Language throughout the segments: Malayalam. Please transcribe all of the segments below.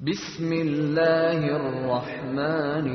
بسم الله الرحمن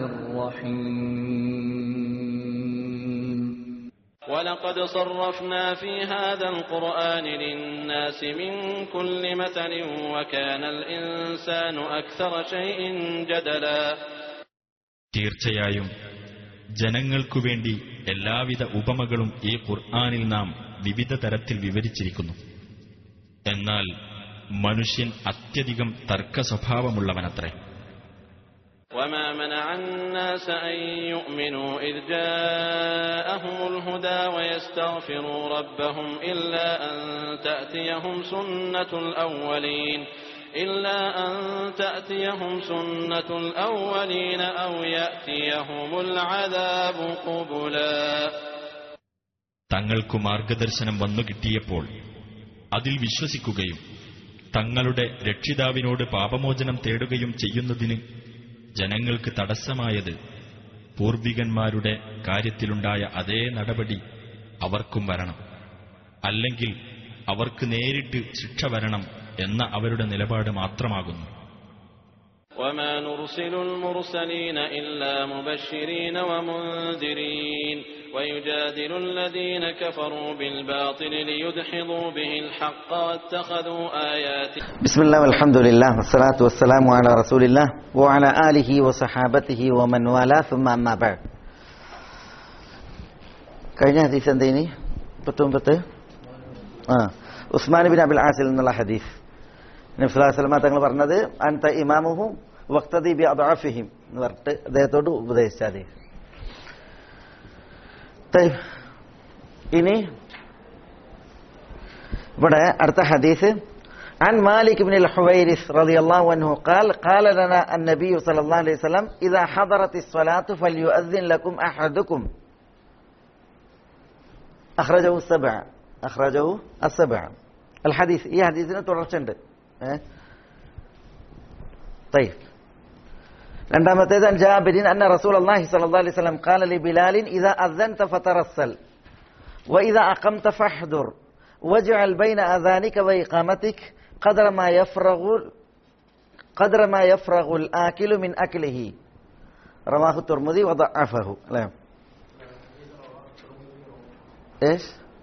الرحيم ولقد صرفنا في هذا القرآن للناس من كل مثل وكان الإنسان أكثر شيء جدلا തീർച്ചയായും ജനങ്ങൾക്കു വേണ്ടി എല്ലാവിധ ഉപമകളും ഈ ഖുർആാനിൽ നാം വിവിധ തരത്തിൽ വിവരിച്ചിരിക്കുന്നു എന്നാൽ മനുഷ്യൻ അത്യധികം തർക്ക സ്വഭാവമുള്ളവനത്രേ وما منع الناس أن يؤمنوا إذ جاءهم الهدى ويستغفروا ربهم إلا أن تأتيهم سنة الأولين إلا أن تأتيهم سنة الأولين أو يأتيهم العذاب قبلا തങ്ങൾക്കു മാർഗദർശനം വന്നു കിട്ടിയപ്പോൾ അതിൽ വിശ്വസിക്കുകയും തങ്ങളുടെ രക്ഷിതാവിനോട് പാപമോചനം തേടുകയും ചെയ്യുന്നതിന് ജനങ്ങൾക്ക് തടസ്സമായത് പൂർവികന്മാരുടെ കാര്യത്തിലുണ്ടായ അതേ നടപടി അവർക്കും വരണം അല്ലെങ്കിൽ അവർക്ക് നേരിട്ട് ശിക്ഷ വരണം എന്ന അവരുടെ നിലപാട് മാത്രമാകുന്നു وما نرسل المرسلين إلا مبشرين ومنذرين ويجادل الذين كفروا بالباطل ليدحضوا به الحق واتخذوا آياته بسم الله والحمد لله والصلاة والسلام على رسول الله وعلى آله وصحابته ومن والاه ثم أما بعد കഴിഞ്ഞ ഹദീസ് എന്തേനി പത്തൊമ്പത്ത് ആ ഉസ്മാൻ ബിൻ അബുൽ ആസിൽ നിന്നുള്ള ഹദീസ് നബ്സുല്ലാസ്ലമ തങ്ങൾ പറഞ്ഞത് അൻത ഇമാമുഹു വക്തദി ബി അദാഫിഹിം എന്ന് പറഞ്ഞിട്ട് അദ്ദേഹത്തോട് ഉപദേശിച്ച ഹദീസ് طيب. ഇനി ഇവിടെ അടുത്ത ഹദീസ് عن مالك بن الحويرث رضي الله عنه قال قال لنا النبي صلى الله عليه وسلم إذا حضرت الصلاة فليؤذن لكم أحدكم أخرجه السبع أخرجه السبع الحديث إيه حديثنا ترشند إيه؟ طيب രണ്ടാമത്തേത് عن جابر أن رسول الله صلى الله عليه وسلم قال لبلال إذا أذنت فترسل وإذا أقمت فاحذر واجعل بين أذانك وإقامتك قدر ما يفرغ قدر ما يفرغ الآكل من أكله رواه الترمذي وضعفه لا ايش؟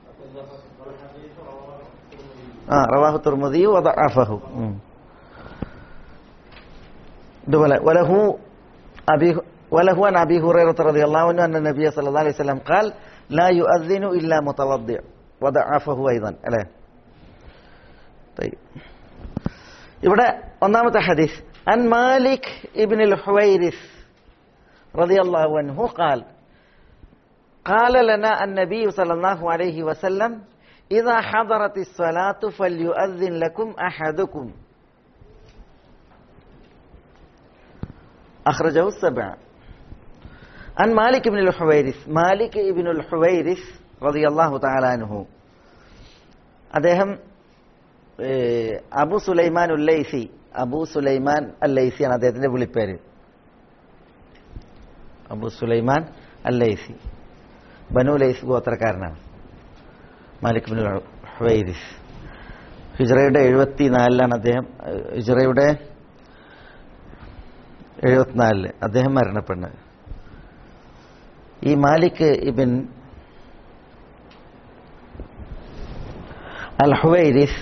آه رواه الترمذي وضعفه مم. دولا وله أبي وله عن أبي هريرة رضي الله عنه أن النبي صلى الله عليه وسلم قال لا يؤذن إلا متوضع وضعفه أيضا ألا طيب ഇവിടെ ഒന്നാമത്തെ ഹദീസ് അൻ മാലിക് ഇബ്ൻ الحويرث رضي الله عنه قال قال لنا النبي صلى الله عليه وسلم إذا حضرت الصلاة فليؤذن لكم أحدكم أخرجه السبع عن مالك بن الحويرث مالك بن الحويرث رضي الله تعالى عنه അദ്ദേഹം ഏഹ്, അബു സുലൈമാൻ ഉല്ലൈസി അബു സുലൈമാൻ അല്ലൈസിയാണ് അദ്ദേഹത്തിന്റെ വിളിപ്പേര് Abu Sulaiman Allaithi Banu Laith ഗോത്രക്കാരനാണ് മാലിക് ബിൻ ഹുവൈരിസ് ഹിജ്റയുടെ എഴുപത്തിനാലിലാണ് അദ്ദേഹം ഏഹ്, ഹിജ്റയുടെ എഴുപത്തിനാലില് അദ്ദേഹം മരണപ്പെടുന്നത് ഈ മാലിക് ഇബിൻ അൽ ഹുവൈരിസ്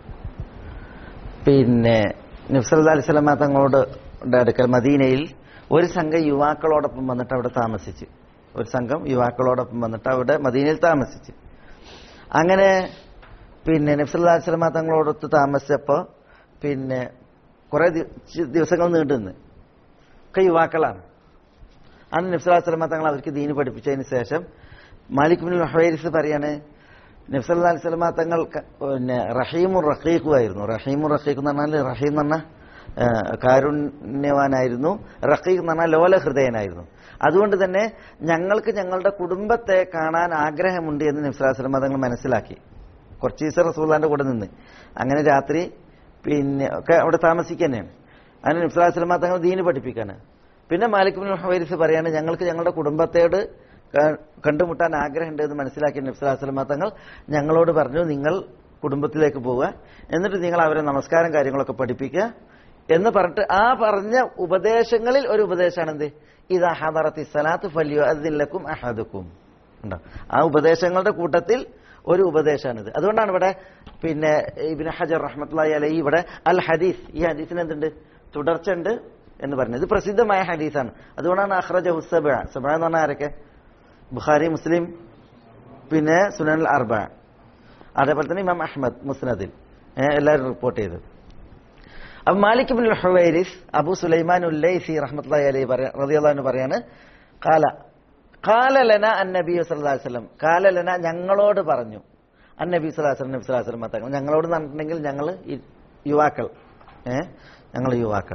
പിന്നെ നബ്സല്ലാ അലൈഹി സ്വലാമ തങ്ങളോട് ടെ അടുക്കൽ മദീനയിൽ ഒരു സംഘം യുവാക്കളോടൊപ്പം വന്നിട്ട് അവിടെ താമസിച്ച് ഒരു സംഘം യുവാക്കളോടൊപ്പം വന്നിട്ട് അവിടെ മദീനയിൽ താമസിച്ച് അങ്ങനെ പിന്നെ നബ്സല്ലാ അലൈഹി സ്വലാമ തങ്ങളോടൊത്ത് താമസിച്ചപ്പോൾ പിന്നെ കുറെ ദിവസങ്ങൾ നീണ്ടു നിന്ന് ഒക്കെ യുവാക്കളാണ് അന്ന് നബ്സല്ലാസ്ലമ തങ്ങൾ അവർക്ക് ദീന് പഠിപ്പിച്ചതിന് ശേഷം മാലിക് ബിൻ ഹുവൈരിസ് പറയാണ് നബ്സല്ലാ അലിസ്ലമ തങ്ങൾ ക- പിന്നെ റഹീമുർ റഖീഖും ആയിരുന്നു റഹീമുർ റഖീഖ് എന്ന് പറഞ്ഞാൽ റഹീം എന്ന് പറഞ്ഞാൽ ആ, കാരുണ്യവാനായിരുന്നു റഖീഖ് എന്ന് പറഞ്ഞാൽ ലോല ഹൃദയനായിരുന്നു അതുകൊണ്ട് തന്നെ ഞങ്ങൾക്ക് ഞങ്ങളുടെ കുടുംബത്തെ കാണാൻ ആഗ്രഹമുണ്ട് എന്ന് നബ്സല്ലാസ്ലമ തങ്ങൾ മനസ്സിലാക്കി കുറച്ച് ദിവസം റസൂള്ളാന്റെ കൂടെ നിന്ന് അങ്ങനെ രാത്രി പിന്നെ ഒക്കെ അവിടെ താമസിക്കുക തന്നെയാണ് അങ്ങനെ നബ്സല്ലാസ്ലമ തങ്ങൾ ദീന് പഠിപ്പിക്കാണ് പിന്നെ മാലിക് ബിൻ ഹുവൈരിസ് പറയാണ് ഞങ്ങൾക്ക് ഞങ്ങളുടെ കുടുംബത്തോട് ക- കണ്ടുമുട്ടാൻ ആഗ്രഹമുണ്ട് എന്ന് മനസ്സിലാക്കിയ നബ്സല്ലാസ്ലമ തങ്ങൾ ഞങ്ങളോട് പറഞ്ഞു നിങ്ങൾ കുടുംബത്തിലേക്ക് പോവുക എന്നിട്ട് നിങ്ങൾ അവരെ നമസ്കാരം കാര്യങ്ങളൊക്കെ പഠിപ്പിക്കുക എന്ന് പറഞ്ഞിട്ട് ആ പറഞ്ഞ ഉപദേശങ്ങളിൽ ഒരു ഉപദേശമാണ് എന്ത് ഇതാ ഹദറത്തി സലാത്ത് ഫല്യോ അതിലക്കും അഹദുക്കും ഉണ്ടോ ആ ഉപദേശങ്ങളുടെ കൂട്ടത്തിൽ ഒരു ഉപദേശമാണിത് അതുകൊണ്ടാണ് ഇവിടെ പിന്നെ ഇബിന് ഹജർ റഹ്മത്തുള്ളി അലൈ ഇവിടെ അൽ ഹദീസ് ഈ ഹദീസിന് എന്തുണ്ട് തുടർച്ച ഉണ്ട് എന്ന് പറഞ്ഞത് ഇത് പ്രസിദ്ധമായ ഹദീസാണ് അതുകൊണ്ടാണ് അഹ്റജ ഹുസബ സബ എന്ന് പറഞ്ഞാൽ ആരൊക്കെ ബുഖാരി മുസ്ലിം പിന്നെ സുനൽ അർബ അതേപോലെ തന്നെ ഇമാം അഹമ്മദ് മുസ്നദിൽ ഏഹ് എല്ലാവരും റിപ്പോർട്ട് ചെയ്തു അപ്പൊ Malik bin Huwairith Abu Sulaiman Ullaithi റഹ്മത്തുള്ളാഹി അലൈഹി പറയാ റളിയല്ലാഹു പറയാണ് കാല കാല ലന അന്നബി സല്ലല്ലാഹു അലൈഹി വസല്ലം കാല ലന ഞങ്ങളോട് പറഞ്ഞു അന്നബി സല്ലല്ലാഹു അലൈഹി വസല്ലം നബി സല്ലല്ലാഹു അലൈഹി വസല്ലം തങ്ങൾ ഞങ്ങളോട് പറഞ്ഞിട്ടുണ്ടെങ്കിൽ ഞങ്ങൾ യുവാക്കൾ ഏ ഞങ്ങൾ യുവാക്കൾ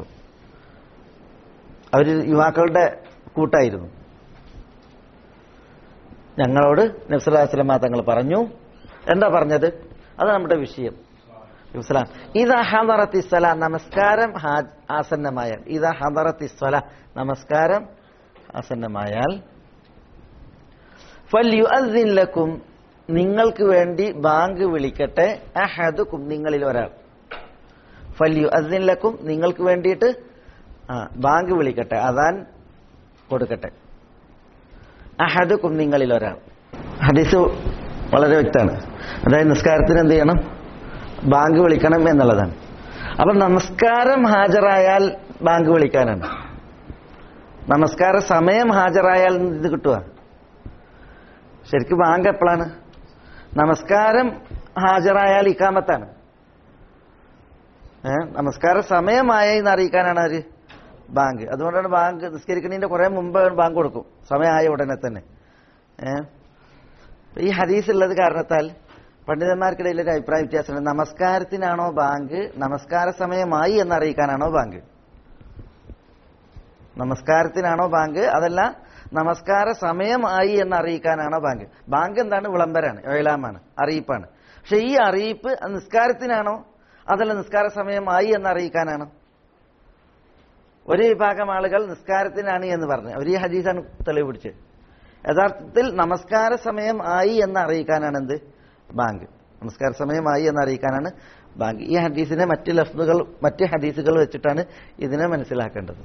അവർ യുവാക്കളുടെ കൂട്ടായിരുന്നു ഞങ്ങളോട് നബി സല്ലല്ലാഹു അലൈഹി വസല്ലം തങ്ങൾ പറഞ്ഞു എന്താ പറഞ്ഞത് അത് നമ്മുടെ വിഷയം ഇസ്ലാം ഇതാ ഹദറത്തി സ്വല നമസ്കാരം ഹാ- ആസന്നമായാൽ ഇതാ ഹദറത്തി സ്വല നമസ്കാരം ആസന്നമായാൽ ഫല്യുഅദ്ദിൻ ലക്കും നിങ്ങൾക്ക് വേണ്ടി ബാങ്ക് വിളിക്കട്ടെ അഹദുക്കും നിങ്ങളിൽ ഒരാൾ ഫല്യുഅദ്ദിൻ ലക്കും നിങ്ങൾക്ക് വേണ്ടിയിട്ട് ആ ബാങ്ക് വിളിക്കട്ടെ അതാൻ കൊടുക്കട്ടെ അഹദുക്കും നിങ്ങളിൽ ഒരാൾ ഹദീസ് വളരെ വ്യക്തമാണ് അതായത് നിസ്കാരത്തിന് എന്ത് ചെയ്യണം ബാങ്ക് വിളിക്കണം എന്നുള്ളതാണ് അപ്പൊ നമസ്കാരം ഹാജരായാൽ ബാങ്ക് വിളിക്കാനാണ് നമസ്കാര സമയം ഹാജരായാൽ ഇത് കിട്ടുക ശരിക്കും ബാങ്ക് എപ്പോഴാണ് നമസ്കാരം ഹാജരായാൽ ഇക്കാമത്താണ് ഏ നമസ്കാര സമയമായ എന്ന് അറിയിക്കാനാണ് അവര് ബാങ്ക് അതുകൊണ്ടാണ് ബാങ്ക് നിസ്കരിക്കുന്നതിന്റെ കുറെ മുമ്പ് ബാങ്ക് കൊടുക്കും സമയമായ ഉടനെ തന്നെ ഏ ഈ ഹദീസ് ഉള്ളത് കാരണത്താൽ പണ്ഡിതന്മാർക്കിടയിൽ ഒരു അഭിപ്രായ വ്യത്യാസമുണ്ട് നമസ്കാരത്തിനാണോ ബാങ്ക് നമസ്കാര സമയമായി എന്നറിയിക്കാനാണോ ബാങ്ക് നമസ്കാരത്തിനാണോ ബാങ്ക് അതല്ല നമസ്കാര സമയമായി എന്നറിയിക്കാനാണോ ബാങ്ക് ബാങ്ക് എന്താണ് വിളംബരാണ് ഏഴാമാണ് അറിയിപ്പാണ് പക്ഷെ ഈ അറിയിപ്പ് നിസ്കാരത്തിനാണോ അതല്ല നിസ്കാര സമയമായി എന്നറിയിക്കാനാണോ ഒരു വിഭാഗം ആളുകൾ നിസ്കാരത്തിനാണ് എന്ന് പറഞ്ഞു അവർ ഈ ഹദീസാണ് തെളിവ് പിടിച്ചത് യഥാർത്ഥത്തിൽ നമസ്കാര സമയം ആയി എന്ന് അറിയിക്കാനാണ് എന്ത് ബാങ്ക് നമസ്കാര സമയമായി എന്ന് അറിയിക്കാനാണ് ബാങ്ക് ഈ ഹദീസിനെ മറ്റ് ലഫ്ലുകൾ മറ്റ് ഹദീസുകൾ വെച്ചിട്ടാണ് ഇതിനെ മനസ്സിലാക്കേണ്ടത്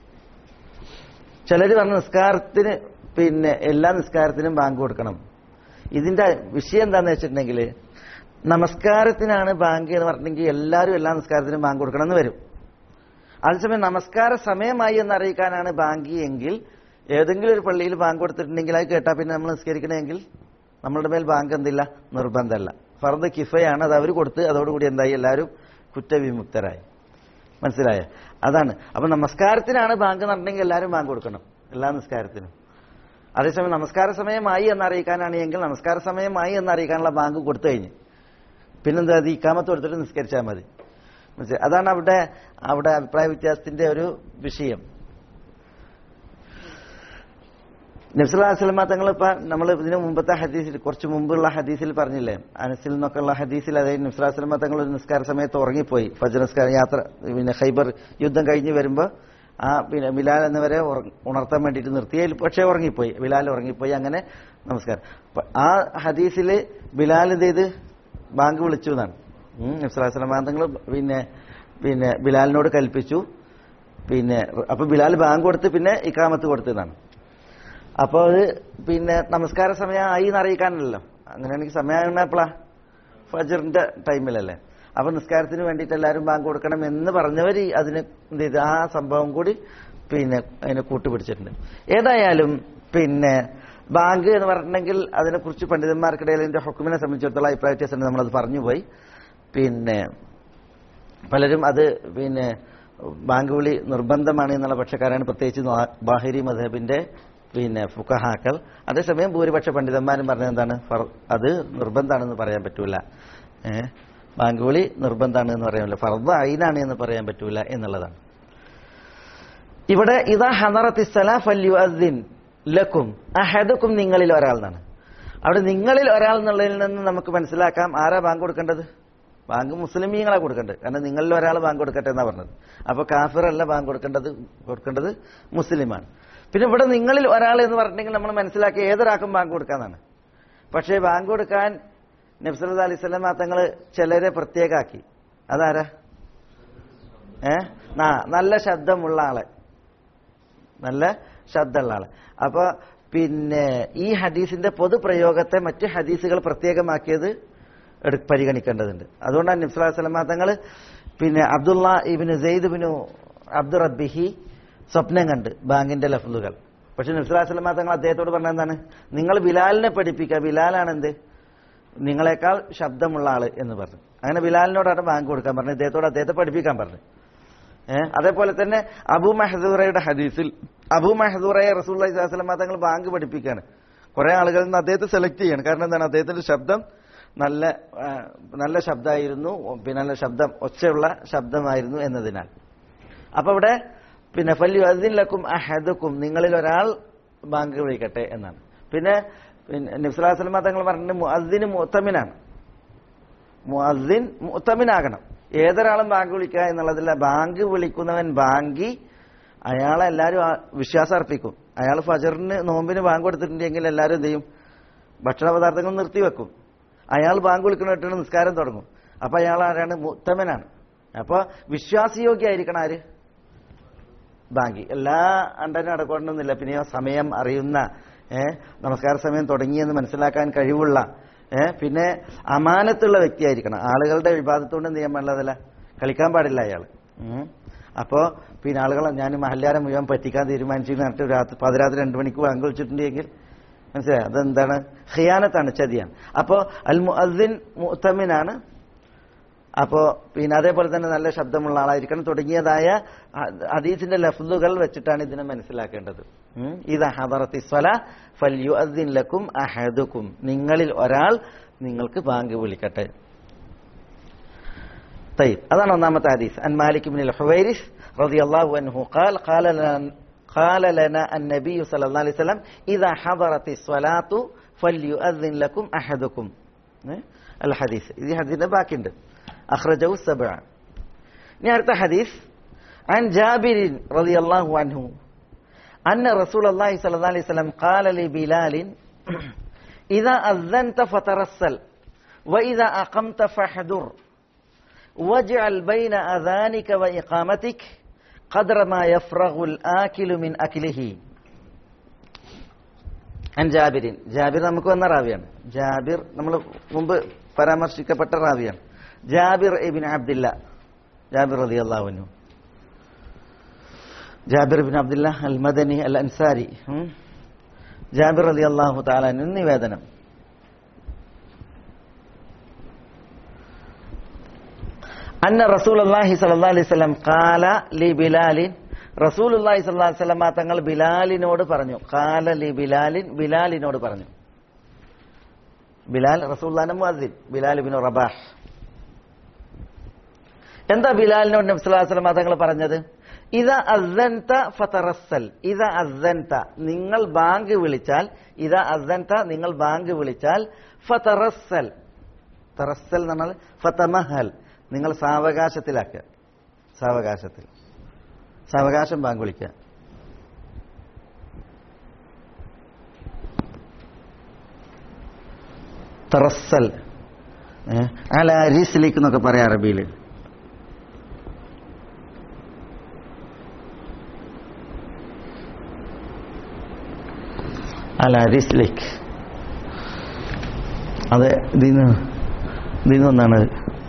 ചിലർ പറഞ്ഞു നിസ്കാരത്തിന് പിന്നെ എല്ലാ നിസ്കാരത്തിനും ബാങ്ക് കൊടുക്കണം ഇതിന്റെ വിഷയം എന്താന്ന് വെച്ചിട്ടുണ്ടെങ്കിൽ നമസ്കാരത്തിനാണ് ബാങ്ക് എന്ന് പറഞ്ഞിട്ടുണ്ടെങ്കിൽ എല്ലാവരും എല്ലാ നിസ്കാരത്തിനും ബാങ്ക് കൊടുക്കണം എന്ന് വരും അതേസമയം നമസ്കാര സമയമായി എന്ന് അറിയിക്കാനാണ് ബാങ്ക് എങ്കിൽ ഏതെങ്കിലും ഒരു പള്ളിയിൽ ബാങ്ക് കൊടുത്തിട്ടുണ്ടെങ്കിൽ അത് കേട്ടാൽ പിന്നെ നമ്മൾ നിസ്കരിക്കണമെങ്കിൽ നമ്മളുടെ മേൽ ബാങ്ക് എന്തില്ല നിർബന്ധമല്ല ഫർദ് കിഫയാണ് അത് അവർ കൊടുത്ത് അതോടുകൂടി എന്തായി എല്ലാവരും കുറ്റവിമുക്തരായി മനസ്സിലായ അതാണ് അപ്പൊ നമസ്കാരത്തിനാണ് ബാങ്ക് നടന്നെങ്കിൽ എല്ലാവരും ബാങ്ക് കൊടുക്കണം എല്ലാ നിസ്കാരത്തിനും അതേസമയം നമസ്കാര സമയമായി എന്നറിയിക്കാനാണ് എങ്കിൽ നമസ്കാര സമയമായി എന്നറിയിക്കാനുള്ള ബാങ്ക് കൊടുത്തു കഴിഞ്ഞ് പിന്നെന്താ അത് ഇക്കാമത്ത് കൊടുത്തിട്ട് നിസ്കരിച്ചാൽ മതി മനസ്സിലായി അതാണ് അവിടെ അവിടെ അഭിപ്രായ വ്യത്യാസത്തിന്റെ ഒരു വിഷയം നബ്സുല്ലാസ്ലമ തങ്ങൾ ഇപ്പൊ നമ്മൾ ഇതിന് മുമ്പത്തെ ഹദീസിൽ കുറച്ച് മുമ്പുള്ള ഹദീസിൽ പറഞ്ഞില്ലേ അനസിൽ നിന്നൊക്കെ ഉള്ള ഹദീസിൽ അതായത് നബ്സുല്ലാസ്ലമ തങ്ങൾ ഒരു നിസ്കാര സമയത്ത് ഉറങ്ങിപ്പോയി ഫജർ നിസ്കാര യാത്ര പിന്നെ ഹൈബർ യുദ്ധം കഴിഞ്ഞ് വരുമ്പോൾ ആ പിന്നെ ബിലാൽ എന്നിവരെ ഉറ- ഉണർത്താൻ വേണ്ടിയിട്ട് നിർത്തിയതിൽ പക്ഷേ ഉറങ്ങിപ്പോയി ബിലാൽ ഉറങ്ങിപ്പോയി അങ്ങനെ നമസ്കാരം അപ്പൊ ആ ഹദീസിൽ ബിലാൽ എന്ത് ചെയ്ത് ബാങ്ക് വിളിച്ചു എന്നാണ് നബ്സുല്ലാസ്ലമ തങ്ങൾ പിന്നെ പിന്നെ ബിലാലിനോട് കൽപ്പിച്ചു പിന്നെ അപ്പൊ ബിലാൽ ബാങ്ക് കൊടുത്ത് പിന്നെ ഇക്കാമത്ത് കൊടുത്തതാണ് അപ്പോൾ അത് പിന്നെ നമസ്കാര സമയമായി എന്ന് അറിയിക്കാനല്ലോ അങ്ങനെയാണെങ്കിൽ സമയം എപ്പോഴാ ഫജറിന്റെ ടൈമിലല്ലേ അപ്പൊ നിസ്കാരത്തിന് വേണ്ടിയിട്ട് എല്ലാവരും ബാങ്ക് കൊടുക്കണം എന്ന് പറഞ്ഞവർ അതിന് എന്ത് ചെയ്തു ആ സംഭവം കൂടി പിന്നെ അതിനെ കൂട്ടുപിടിച്ചിട്ടുണ്ട് ഏതായാലും പിന്നെ ബാങ്ക് എന്ന് പറഞ്ഞിട്ടുണ്ടെങ്കിൽ അതിനെക്കുറിച്ച് പണ്ഡിതന്മാർക്കിടയിൽ ഇതിന്റെ ഹുക്കുമിനെ സംബന്ധിച്ചിടത്തോളം അഭിപ്രായ വ്യത്യാസം നമ്മളത് പറഞ്ഞുപോയി പിന്നെ പലരും അത് പിന്നെ ബാങ്ക് വിളി നിർബന്ധമാണ് എന്നുള്ള പക്ഷക്കാരാണ് പ്രത്യേകിച്ച് ദ്വാ- ബാഹിരി മധബിന്റെ പിന്നെ ഫുക്കഹാക്കൾ അതേസമയം ഭൂരിപക്ഷ പണ്ഡിതന്മാരും പറഞ്ഞത് എന്താണ് ഫർ- അത് നിർബന്ധമാണെന്ന് പറയാൻ പറ്റൂല ഏഹ് ബാങ്ക് വിളി നിർബന്ധമാണ് എന്ന് പറയാൻ പറ്റില്ല ഫർദ് ഐനാണ് എന്ന് പറയാൻ പറ്റൂല എന്നുള്ളതാണ് ഇവിടെ ഇതാ ഹനറത്തിസ്സലാഫല്യുഅദ്ദിൻ ലക്കും അഹദുക്കും നിങ്ങളിൽ ഒരാൾ എന്നാണ് അവിടെ നിങ്ങളിൽ ഒരാൾ എന്നുള്ളതിൽ നിന്ന് നമുക്ക് മനസ്സിലാക്കാം ആരാ ബാങ്ക് കൊടുക്കേണ്ടത് ബാങ്ക് മുസ്ലിമീങ്ങളാ കൊടുക്കേണ്ടത് കാരണം നിങ്ങളിൽ ഒരാൾ ബാങ്ക് കൊടുക്കട്ടെ എന്നാ പറഞ്ഞത് അപ്പൊ കാഫിർ അല്ല ബാങ്ക് കൊടുക്കേണ്ടത് കൊടുക്കേണ്ടത് മുസ്ലിമാണ് പിന്നെ ഇവിടെ നിങ്ങളിൽ ഒരാൾ എന്ന് പറഞ്ഞിട്ടുണ്ടെങ്കിൽ നമ്മൾ മനസ്സിലാക്കി ഏതൊരാൾക്കും ബാങ്ക് കൊടുക്കാന്നാണ് പക്ഷേ ബാങ്ക് കൊടുക്കാൻ നബ്സല്ലാ അലൈഹി സ്വലം തങ്ങൾ ചിലരെ പ്രത്യേകാക്കി അതാരാ ഏ ആ നല്ല ശബ്ദമുള്ള ആള് നല്ല ശബ്ദമുള്ള ആള് അപ്പൊ പിന്നെ ഈ ഹദീസിന്റെ പൊതുപ്രയോഗത്തെ മറ്റ് ഹദീസുകൾ പ്രത്യേകമാക്കിയത് എടു- പരിഗണിക്കേണ്ടതുണ്ട് അതുകൊണ്ടാണ് നിസ്ലാ സ്വലമാ തങ്ങൾ പിന്നെ അബ്ദുള്ള ഇബിന് സെയ്ദ് ബിനു അബ്ദുൾ റബ്ബിഹി സ്വപ്നം കണ്ട് ബാങ്കിന്റെ ലഫ്ലുകൾ പക്ഷെ നിസ്ലാ സ്വലമാ തങ്ങൾ അദ്ദേഹത്തോട് പറഞ്ഞ എന്താണ് നിങ്ങൾ ബിലാലിനെ പഠിപ്പിക്കുക ബിലാലാണ് എന്ത് നിങ്ങളെക്കാൾ ശബ്ദമുള്ള ആള് എന്ന് പറഞ്ഞു അങ്ങനെ ബിലാലിനോടാണ് ബാങ്ക് കൊടുക്കാൻ പറഞ്ഞു ഇദ്ദേഹത്തോട് അദ്ദേഹത്തെ പഠിപ്പിക്കാൻ പറഞ്ഞു ഏഹ് അതേപോലെ തന്നെ അബു മെഹദൂറയുടെ ഹദീസിൽ അബു മെഹദൂറയെ റസൂല്ലി സ്വലമ തങ്ങൾ ബാങ്ക് പഠിപ്പിക്കുകയാണ് കുറെ ആളുകളിൽ നിന്ന് അദ്ദേഹത്തെ സെലക്ട് ചെയ്യാണ് കാരണം എന്താണ് അദ്ദേഹത്തിന്റെ ശബ്ദം നല്ല ആ, നല്ല ശബ്ദമായിരുന്നു പിന്നെ നല്ല ശബ്ദം ഒച്ചയുള്ള ശബ്ദമായിരുന്നു എന്നതിനാൽ അപ്പൊ ഇവിടെ പിന്നെ ഫല്യു അതിലക്കും അഹദക്കും നിങ്ങളിൽ ഒരാൾ ബാങ്ക് വിളിക്കട്ടെ എന്നാണ് പിന്നെ പിന്നെ നിഫ്ലാസ്ലമ തങ്ങൾ പറഞ്ഞിട്ട് മുഅദ്ദിന് മുത്തമിനാണ് മുഅദ്ദിൻ മുത്തമിനാകണം ഏതൊരാളും ബാങ്ക് വിളിക്കുക എന്നുള്ളതില്ല ബാങ്ക് വിളിക്കുന്നവൻ ബാങ്കി അയാളെ എല്ലാവരും ആ- വിശ്വാസം അർപ്പിക്കും അയാൾ ഫജറിന് നോമ്പിന് ബാങ്ക് കൊടുത്തിട്ടുണ്ടെങ്കിൽ എല്ലാവരും എന്ത് ചെയ്യും ഭക്ഷണ പദാർത്ഥങ്ങൾ നിർത്തിവെക്കും അയാൾ ബാങ്ക് വിളിക്കണിട്ടാണ് നിസ്കാരം തുടങ്ങും അപ്പൊ അയാൾ ആരാണ് മുത്തമനാണ് അപ്പൊ വിശ്വാസയോഗ്യായിരിക്കണം ആര് ബാങ്കി എല്ലാ അണ്ടനും അടക്കൊണ്ടെന്നില്ല പിന്നെയോ സമയം അറിയുന്ന ഏ നമസ്കാര സമയം തുടങ്ങിയെന്ന് മനസ്സിലാക്കാൻ കഴിവുള്ള ഏ പിന്നെ അമാനത്തുള്ള വ്യക്തിയായിരിക്കണം ആളുകളുടെ വിവാദത്തോണ്ട് എന്ത് ചെയ്യാൻ പാടില്ലതല്ല കളിക്കാൻ പാടില്ല അയാൾ അപ്പോ പിന്നെ ആളുകളെ ഞാൻ മഹല്ലാരം മുഴുവൻ പറ്റിക്കാൻ തീരുമാനിച്ചു എന്ന് പറഞ്ഞിട്ട് രാത്രി പതിരാത്രി രണ്ടു മണിക്ക് ബാങ്ക് വിളിച്ചിട്ടുണ്ടെങ്കിൽ മനസ്സിലായി അതെന്താണ് ഖിയാനത്താണ് ചതിയാണ് അപ്പോ അൽ മുഅദ്ദിൻ മുത്തമിനാണ് അപ്പോ പിന്നെ അതേപോലെ തന്നെ നല്ല ശബ്ദമുള്ള ആളായിരിക്കണം തുടങ്ങിയതായ ഹദീസിന്റെ ലഫ്ലുകൾ വെച്ചിട്ടാണ് ഇതിനെ മനസ്സിലാക്കേണ്ടത് ഉം. ഇതാ ഹദറത്തി സ്വല ഫല്യുഅദ്ദിൻ ലക്കും അഹദുക്കും നിങ്ങളിൽ ഒരാൾ നിങ്ങൾക്ക് ബാങ്ക് വിളിക്കട്ടെ طيب هذا نظامة حديث عن مالك بن الحويرث رضي الله عنه قال قال لنا قال لنا النبي صلى الله عليه وسلم إذا حضرت الصلاة فليؤذن لكم أحدكم إيه؟ الحديث إذا حديث باكند أخرجه السبعة نعرف حديث عن جابر رضي الله عنه أن رسول الله صلى الله عليه وسلم قال لبلال إذا أذنت فترسل وإذا أقمت فاحذر واجعل بين أذانك وإقامتك قدر ما يفرغ الآكل من أكله അൻ ജാബിരിൻ ജാബിർ നമുക്ക് വന്ന റാവിയാണ് ജാബിർ നമ്മൾ മുമ്പ് പരാമർശിക്കപ്പെട്ട റാവിയാണ് ജാബിർ ഇബിൻ അബ്ദില്ല ജാബിർ റതി അള്ളാഹുനു ജാബിർ ഇബിൻ അബ്ദില്ല അൽ മദനി അൽ അൻസാരി ഉം. ജാബിർ റതി അള്ളാഹു താലാനു നിവേദനം അന്ന റസൂൽ അള്ളാഹി സല്ലാ അലൈഹി സ്വലം കാല ലി ബിലാലിൻ റസൂൽ അള്ളാഹി സല്ലാ സ്വലമ തങ്ങൾ ബിലാലിനോട് പറഞ്ഞു കാല ലി ബിലാലിൻ ബിലാലിനോട് പറഞ്ഞു ബിലാൽ റസൂല്ലാന്റെ മുഅദ്ദിൻ ബിലാൽ ബിൻ റബാഹ് എന്താ ബിലാലിനോട് നബി സ്വല്ലല്ലാഹു അലൈഹി വസല്ലം തങ്ങൾ പറഞ്ഞത് ഇത അസൻത ഫതറസ്സൽ ഇത അസൻത നിങ്ങൾ ബാങ്ക് വിളിച്ചാൽ ഇത അസൻത നിങ്ങൾ ബാങ്ക് വിളിച്ചാൽ ഫതറസ്സൽ തറസ്സൽ എന്ന് പറഞ്ഞാൽ ഫതമഹൽ നിങ്ങൾ സാവകാശത്തിലാക്കുക സാവകാശത്തിൽ സാവകാശം ബാങ്ക് വിളിക്കുക തറസ്സൽ ഏ? അല അരീസിലേക്ക് എന്നൊക്കെ പറയാം അറബിയിൽ അല അരീസിലേക്ക് അത് ഇതിന്ന് ഇതിന്ന് ഒന്നാണ്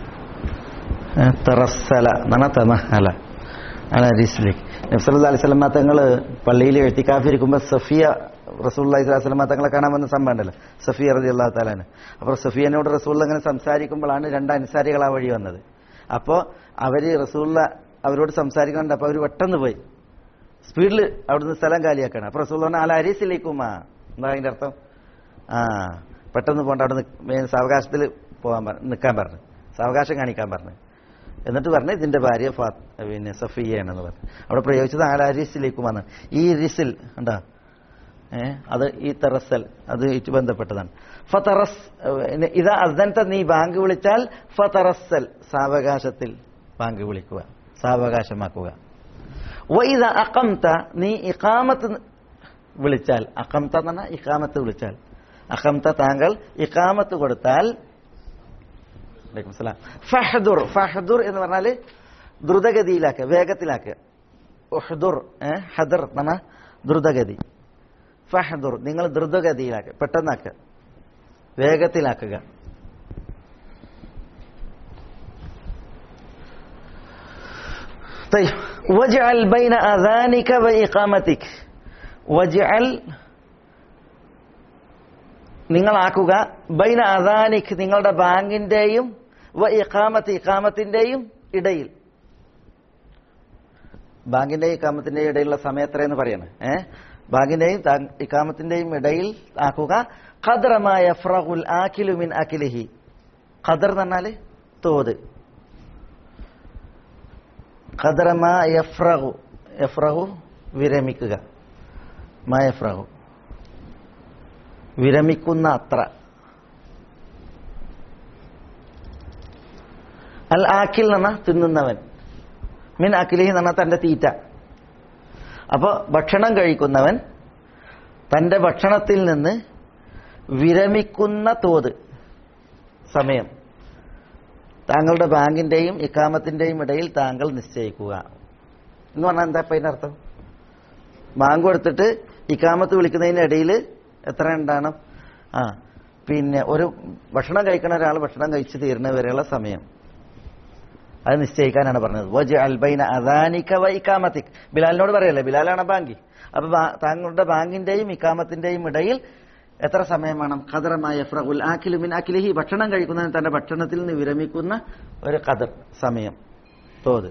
തറസ്സല എന്നാണ് തമഹല അല അരീസിലേക്ക് നബ്സല്ലാ അലൈഹി സ്വലമ തങ്ങൾ പള്ളിയിൽ എഴുത്തിക്കാഫിരിക്കുമ്പോൾ സഫിയ റസൂല്ലി സ്വലാസ്ലമ തങ്ങളെ കാണാൻ വന്ന സംഭവം ഉണ്ടല്ലോ സഫിയ റതി അള്ളാഹു താലാന് അപ്പോൾ സഫിയനോട് റസൂൽ അങ്ങനെ സംസാരിക്കുമ്പോഴാണ് രണ്ട് അനുസാരികൾ ആ വഴി വന്നത് അപ്പോൾ അവര് റസൂല്ല അവരോട് സംസാരിക്കുന്നുണ്ട് അപ്പോൾ അവർ പെട്ടെന്ന് പോയി സ്പീഡിൽ അവിടുന്ന് സ്ഥലം കാലിയാക്കണം അപ്പോൾ റസൂൽ പറഞ്ഞാൽ അല അരീസിലേക്കുമാ എന്താ അതിന്റെ അർത്ഥം ആ പെട്ടെന്ന് പോകണ്ട അവിടെ നിക്ക് സാവകാശത്തിൽ പോകാൻ പറഞ്ഞു നിൽക്കാൻ പറഞ്ഞു സാവകാശം കാണിക്കാൻ പറഞ്ഞു എന്നിട്ട് പറഞ്ഞു ഇതിന്റെ ഭാര്യ ഫാ പിന്നെ സഫിയാണെന്ന് പറഞ്ഞു അവിടെ പ്രയോഗിച്ചത് ആലാരിസിലേക്കുമാണ് ഈ റിസിൽ എന്താ ഏ അത് ഈ തെറസൽ അത് ഇറ്റ് ബന്ധപ്പെട്ടതാണ് ഫതറസ് ഇതാ അസൻത നീ ബാങ്ക് വിളിച്ചാൽ ഫതറസൽ സാവകാശത്തിൽ ബാങ്ക് വിളിക്കുക സാവകാശമാക്കുക വൈദ അക്കംത നീ ഇഖാമത്ത് വിളിച്ചാൽ അക്കംത എന്ന് പറഞ്ഞാൽ ഇഖാമത്ത് വിളിച്ചാൽ അക്കംത താങ്കൾ ഇഖാമത്ത് കൊടുത്താൽ വലൈക്കും സലാം ഫഹദുർ ഫഹദുർ എന്ന് പറഞ്ഞാൽ ദ്രുതഗതിയിലാക്കുക വേഗത്തിലാക്കുക ഉഹ്ദുർ ഏ ഹദർ നമ്മ ദ്രുതഗതി ഫഹദുർ നിങ്ങൾ ദ്രുതഗതിയിലാക്കുക പെട്ടെന്നാക്കുക വേഗത്തിലാക്കുക طيب واجعل بين اذانك واقامتك واجعل നിങ്ങളാക്കുക ബൈന അദാനിക് നിങ്ങളുടെ ബാങ്കിന്റെയും വ ഇഖാമത്ത് ഇഖാമത്തിന്റെയും ഇടയിൽ ബാങ്കിന്റെയും ഇക്കാമത്തിന്റെയും ഇടയിലുള്ള സമയം എത്രയെന്ന് പറയണേ ഏ ബാങ്കിന്റെയും താ- ഇക്കാമത്തിന്റെയും ഇടയിൽ ആക്കുക ഖദ്റമായ ഫ്രഹുൽ ആക്കിലു മിൻ അഖിലിഹി ഖദർ എന്ന് പറഞ്ഞാല് തോത് ഖദറമാ യഫ്രഹു യഫ്രഹു വിരമിക്കുക മാ യഫ്രഹു വിരമിക്കുന്ന അത്ര അൽ ആക്കിൽ എന്ന തിന്നുന്നവൻ മിൻ അഖിലിഹി എന്ന് പറഞ്ഞാൽ തന്റെ തീറ്റ അപ്പൊ ഭക്ഷണം കഴിക്കുന്നവൻ തന്റെ ഭക്ഷണത്തിൽ നിന്ന് വിരമിക്കുന്ന തോത് സമയം താങ്കളുടെ ബാങ്കിന്റെയും ഇക്കാമത്തിന്റെയും ഇടയിൽ താങ്കൾ നിശ്ചയിക്കുക എന്ന് പറഞ്ഞാൽ എന്താ ഇപ്പൊ അതിന്റെ അർത്ഥം ബാങ്ക് കൊടുത്തിട്ട് ഇക്കാമത്ത് വിളിക്കുന്നതിന്റെ ഇടയിൽ എത്ര ഉണ്ടാകണം ആ പിന്നെ ഒരു ഭക്ഷണം കഴിക്കണ ഒരാൾ ഭക്ഷണം കഴിച്ച് തീരുന്ന വരെയുള്ള സമയം അത് നിശ്ചയിക്കാനാണ് പറഞ്ഞത് വജ് അൽബൈന അദാനിക വ ഇക്കാമത്തിക് ബിലാലിനോട് പറയല്ലേ ബിലാലാണ് ബാങ്കി അപ്പൊ ബാ- താങ്കളുടെ ബാങ്കിന്റെയും ഇക്കാമത്തിന്റെയും ഇടയിൽ എത്ര സമയം വേണം ഖദറമായ ഫ്രഹുൽ ആക്കിലു മിൻ അഖിലിഹി ഭക്ഷണം കഴിക്കുന്നതിന് തന്റെ ഭക്ഷണത്തിൽ നിന്ന് വിരമിക്കുന്ന ഒരു ഖദർ സമയം തോത്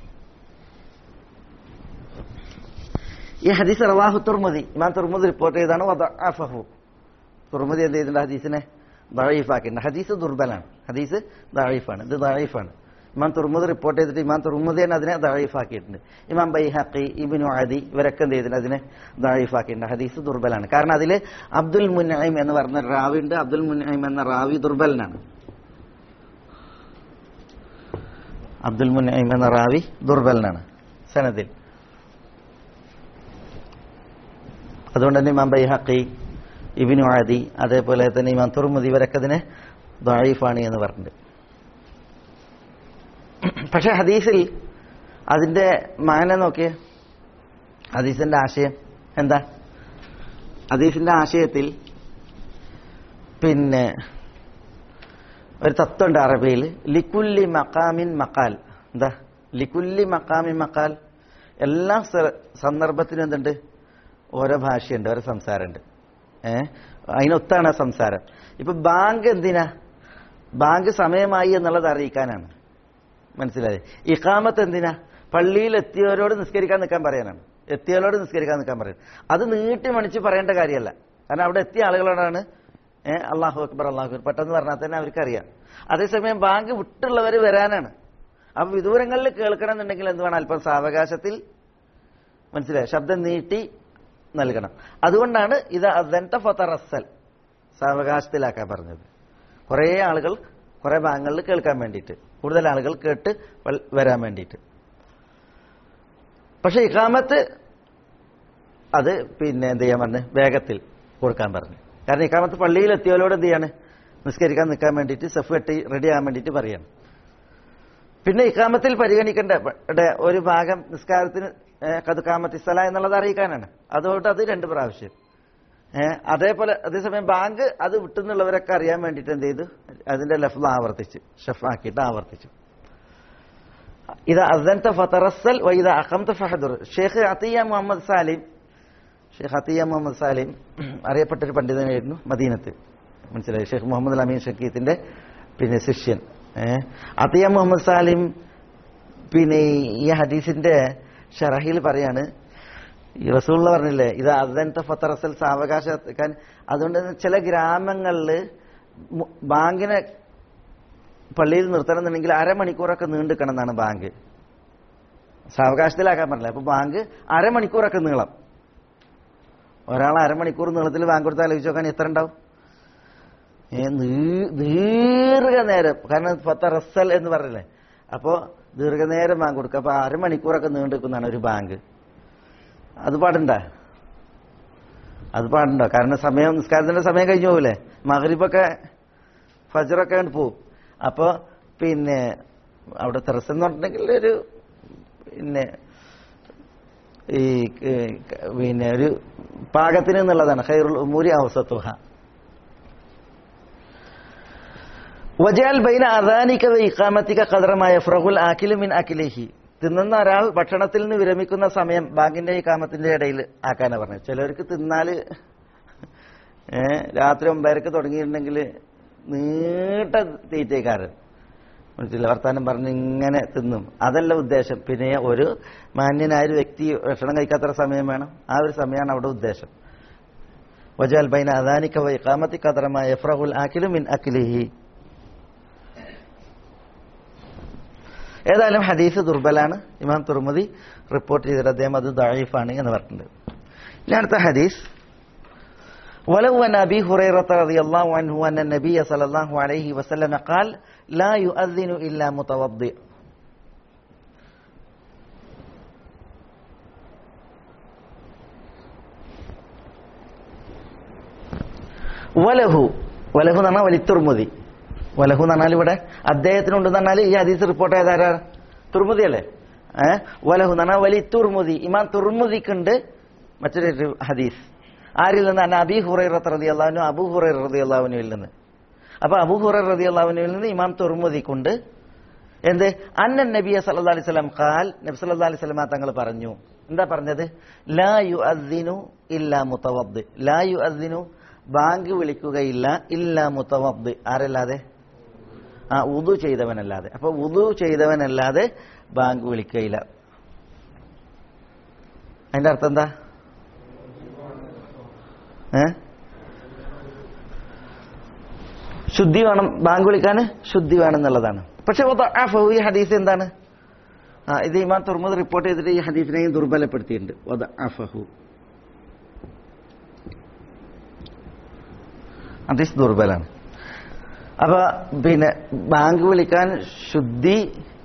ഈ ഹദീസ് റവാഹു തുർമുദി ഇമാം തുർമുദി റിപ്പോർട്ട് ചെയ്താണ് വദഅഫഹു തുർമുദി എന്ത് ചെയ്തിട്ടുണ്ട് ഹദീസിനെ ദഴീഫാക്കിയിട്ടുണ്ട് ഹദീസ് ദുർബലാണ് ഹദീസ് ദഴീഫാണ് ഇത് ദഴീഫാണ് ഇമാം തുർമുദ് റിപ്പോർട്ട് ചെയ്തിട്ട് ഇമാം തുർമുദി തന്നെ അതിനെ ദഴീഫാക്കിയിട്ടുണ്ട് ഇമാം ബൈഹഖി ഇബിനു അദി ഇവരൊക്കെ എന്ത് ചെയ്തിട്ടുണ്ട് അതിനെ ദഴീഫാക്കിയിട്ടുണ്ട് ഹദീസ് ദുർബലാണ് കാരണം അതിൽ അബ്ദുൽ മുനൈം എന്ന് പറഞ്ഞ റാവി ഉണ്ട് അബ്ദുൽ മുനൈം എന്ന റാവി ദുർബലനാണ് അബ്ദുൽ മുനൈം എന്ന റാവി ദുർബലനാണ് സനദിൽ അതുകൊണ്ട് തന്നെ ഇമാം ബൈഹഖി ഇബിനു അദി അതേപോലെ തന്നെ ഇമാം തുർമുദി ഇവരൊക്കെ അതിനെ ദായിഫാണ് എന്ന് പറഞ്ഞിട്ടുണ്ട് പക്ഷെ ഹദീസിൽ അതിന്റെ മാന നോക്കിയേ ഹദീസിന്റെ ആശയം എന്താ ഹദീസിന്റെ ആശയത്തിൽ പിന്നെ ഒരു തത്വമുണ്ട് അറബിയിൽ ലിക്കുല്ലി മക്കാമിൻ മക്കാൽ എന്താ ലിക്കുല്ലി മക്കാമിൻ മക്കാൽ എല്ലാ സ- സന്ദർഭത്തിനും എന്തുണ്ട് ഓരോ ഭാഷയുണ്ട് ഓരോ സംസാരമുണ്ട് ഏ അതിനൊത്താണ് ആ സംസാരം ഇപ്പൊ ബാങ്ക് എന്തിനാ ബാങ്ക് സമയമായി എന്നുള്ളത് അറിയിക്കാനാണ് മനസ്സിലായി ഇഖാമത്ത് എന്തിനാ പള്ളിയിൽ എത്തിയവരോട് നിസ്കരിക്കാൻ നിൽക്കാൻ പറയാനാണ് എത്തിയവരോട് നിസ്കരിക്കാൻ നിൽക്കാൻ പറയാൻ അത് നീട്ടി മണിച്ച് പറയേണ്ട കാര്യമല്ല കാരണം അവിടെ എത്തിയ ആളുകളോടാണ് ഏഹ് അള്ളാഹു അക്ബർ അള്ളാഹു അക്ബർ പെട്ടെന്ന് പറഞ്ഞാൽ തന്നെ അവർക്കറിയാം അതേസമയം ബാങ്ക് വിട്ടുള്ളവർ വരാനാണ് അപ്പൊ വിദൂരങ്ങളിൽ കേൾക്കണം എന്നുണ്ടെങ്കിൽ എന്ത് വേണം അല്പം സാവകാശത്തിൽ മനസ്സിലായി ശബ്ദം നീട്ടി നൽകണം അതുകൊണ്ടാണ് ഇത് അദന്ത ഫത്തറസൽ സാവകാശത്തിലാക്കാൻ പറഞ്ഞത് കുറേ ആളുകൾ കുറെ ഭാഗങ്ങളിൽ കേൾക്കാൻ വേണ്ടിയിട്ട് കൂടുതൽ ആളുകൾ കേട്ട് വൽ- വരാൻ വേണ്ടിയിട്ട് പക്ഷെ ഇഖാമത്ത് അത് പിന്നെ എന്ത് ചെയ്യാൻ പറഞ്ഞു വേഗത്തിൽ കൊടുക്കാൻ പറഞ്ഞു കാരണം ഇഖാമത്ത് പള്ളിയിൽ എത്തിയവരോട് എന്ത് ചെയ്യാണ് നിസ്കരിക്കാൻ നിൽക്കാൻ വേണ്ടിയിട്ട് സെഫ് കെട്ടി റെഡി ആകാൻ വേണ്ടിയിട്ട് പറയാണ് പിന്നെ ഇക്കാമത്തിൽ പരിഗണിക്കേണ്ട ഇവിടെ ഒരു ഭാഗം നിസ്കാരത്തിന് കതുക്കാമത്തി സ്ഥല എന്നുള്ളത് അറിയിക്കാനാണ് അതുകൊണ്ട് അത് രണ്ട് പ്രാവശ്യം ഏഹ് അതേപോലെ അതേസമയം ബാങ്ക് അത് വിട്ടുന്നുള്ളവരൊക്കെ അറിയാൻ വേണ്ടിയിട്ട് എന്ത് ചെയ്തു അതിന്റെ ലഫ്ല ആവർത്തിച്ചു ഷഫ് ആക്കിയിട്ട് ആവർത്തിച്ചു ഇത് അസൻത ഫതറസൽ വൈദ അഖംത ഫഹദുർ ഷെയ്ഖ് അത്തിയ മുഹമ്മദ് സാലിം ഷെയ്ഖ് അത്തിയ മുഹമ്മദ് സാലിം അറിയപ്പെട്ടൊരു പണ്ഡിതനായിരുന്നു മദീനത്ത് മനസ്സിലായി ഷെയ്ഖ് മുഹമ്മദ് അമീൻ ഷക്കീത്തിന്റെ പിന്നെ ശിഷ്യൻ ഏഹ് അത്തിയ മുഹമ്മദ് സാലിം പിന്നെ ഈ ഹദീസിന്റെ ഷറഹിൽ പറയാണ് ഈ റസൂള്ള പറഞ്ഞില്ലേ ഇത് അദൻത ഫത്തറസൽ സാവകാശക്കാൻ അതുകൊണ്ട് തന്നെ ചില ഗ്രാമങ്ങളിൽ ബാങ്കിനെ പള്ളിയിൽ നിർത്തണമെന്നുണ്ടെങ്കിൽ അരമണിക്കൂറൊക്കെ നീണ്ടിക്കണം എന്നാണ് ബാങ്ക് സാവകാശത്തിലാക്കാൻ പറഞ്ഞില്ല അപ്പൊ ബാങ്ക് അരമണിക്കൂറൊക്കെ നീളം ഒരാൾ അരമണിക്കൂർ നീളത്തിൽ ബാങ്ക് കൊടുത്താൽ ആലോചിച്ച് നോക്കാൻ എത്ര ഉണ്ടാവും ഏ, നീ- ദീർഘനേരം കാരണം ഫത്തറസൽ എന്ന് പറഞ്ഞില്ലേ അപ്പോ ദീർഘനേരം ബാങ്ക് കൊടുക്കുക അപ്പൊ അരമണിക്കൂറൊക്കെ നീണ്ടിരിക്കുന്നതാണ് ഒരു ബാങ്ക് അത് പാടണ്ട അത് പാടണ്ട കാരണം സമയം നിസ്കാരത്തിന്റെ സമയം കഴിഞ്ഞു പോകില്ലേ മഹരിബൊക്കെ ഫജറൊക്കെ അങ്ങട് പോവും അപ്പൊ പിന്നെ അവിടെ തെറസ് എന്ന് പറഞ്ഞിട്ടുണ്ടെങ്കിൽ ഒരു പിന്നെ ഈ ഏഹ്, പിന്നെ ഒരു പാകത്തിന് എന്നുള്ളതാണ് ഖൈറുൽ ഉമൂരി അവസത്തുഹ വജാൽ ബൈന അദാനിക വ ഇഖാമത്തിക ഖദറമായ ഫ്രഹുൽ ആക്കിലു മിൻ അക്കിലിഹി തിന്നുന്ന ഒരാൾ ഭക്ഷണത്തിൽ നിന്ന് വിരമിക്കുന്ന സമയം ബാങ്കിന്റെ ഇക്കാമത്തിന്റെ ഇടയിൽ ആക്കാനാ പറഞ്ഞത് ചിലർക്ക് തിന്നാല് ഏ, രാത്രി ഒമ്പതരക്ക് തുടങ്ങിയിട്ടുണ്ടെങ്കിൽ നീട്ട തീറ്റക്കാരൻ മനസ്സില്ല വർത്താനം പറഞ്ഞ് ഇങ്ങനെ തിന്നും അതല്ല ഉദ്ദേശം പിന്നെ ഒരു മാന്യനായ ഒരു വ്യക്തി ഭക്ഷണം കഴിക്കാത്ത സമയം വേണം ആ ഒരു സമയമാണ് അവിടെ ഉദ്ദേശം വജാൽ ബൈന അദാനിക വ ഇഖാമത്തി ഖദറമായ ഫ്രഹുൽ ആക്കിലു മിൻ അക്കിലിഹി ഏതായാലും ഹദീസ് ദുർബലാണ് ഇമാം തുർമുദി റിപ്പോർട്ട് ചെയ്തിട്ട് അദ്ദേഹം അത് ദായിഫാണ് എന്ന് പറഞ്ഞിട്ടുണ്ട് ഇനി അടുത്ത ഹദീസ് ولو أن أبي هريرة رضي الله عنه أن النبي صلى الله عليه وسلم قال لا يؤذن إلا متوضئ വലഹു വലഹു എന്ന് പറഞ്ഞാൽ വലിത്തുർമുതി വലഹു എന്ന് പറഞ്ഞാൽ ഇവിടെ അദ്ദേഹത്തിനുണ്ടെന്ന് പറഞ്ഞാൽ ഈ ഹദീസ് റിപ്പോർട്ട് ചെയ്താരാ തുർമുദി അല്ലേ ഏഹ് വലഹു എന്ന് പറഞ്ഞാൽ വലി തുർമുദി ഇമാം തുർമുദിക്കുണ്ട് മറ്റൊരു ഹദീസ് ആരിൽ നിന്ന് തന്നെ അബി ഹുറൈറ റതി അള്ളാഹുനു അബു ഹുറൈർ റതി അള്ളാഹുനുവിൽ നിന്ന് അപ്പൊ അബു ഹുറൈർ റതി അള്ളാഹുനുവിൽ നിന്ന് ഇമാം തുർമുദിക്കുണ്ട് എന്ത് അന്നൻ നബിയ സല്ലാ അലൈഹി സ്വലം ഖാൽ നബി സല്ലാ അലൈഹി സ്വലമ തങ്ങൾ പറഞ്ഞു എന്താ പറഞ്ഞത് ലാ യു അദ്ദിനു ഇല്ലാ മുത്തവദ് ലാ യു അദ്ദിനു ബാങ്ക് വിളിക്കുകയില്ല ഇല്ലാ മുത്തവദ് ആരല്ലാതെ ആ ഉദു ചെയ്തവനല്ലാതെ അപ്പൊ ഉദു ചെയ്തവനല്ലാതെ ബാങ്ക് വിളിക്കുകയില്ല അതിന്റെ അർത്ഥം എന്താ ഏ ശുദ്ധി വേണം ബാങ്ക് വിളിക്കാൻ ശുദ്ധി വേണം എന്നുള്ളതാണ് പക്ഷെ വദഅഫഹു ഈ ഹദീസ് എന്താണ് ആ ഇത് ഇമാം തുർമുദ് റിപ്പോർട്ട് ചെയ്തിട്ട് ഈ ഹദീസിനെയും ദുർബലപ്പെടുത്തിയിട്ടുണ്ട് വദഅഫഹു ഹദീസ് ദുർബലാണ് അപ്പൊ പിന്നെ ബാങ്ക് വിളിക്കാൻ ശുദ്ധി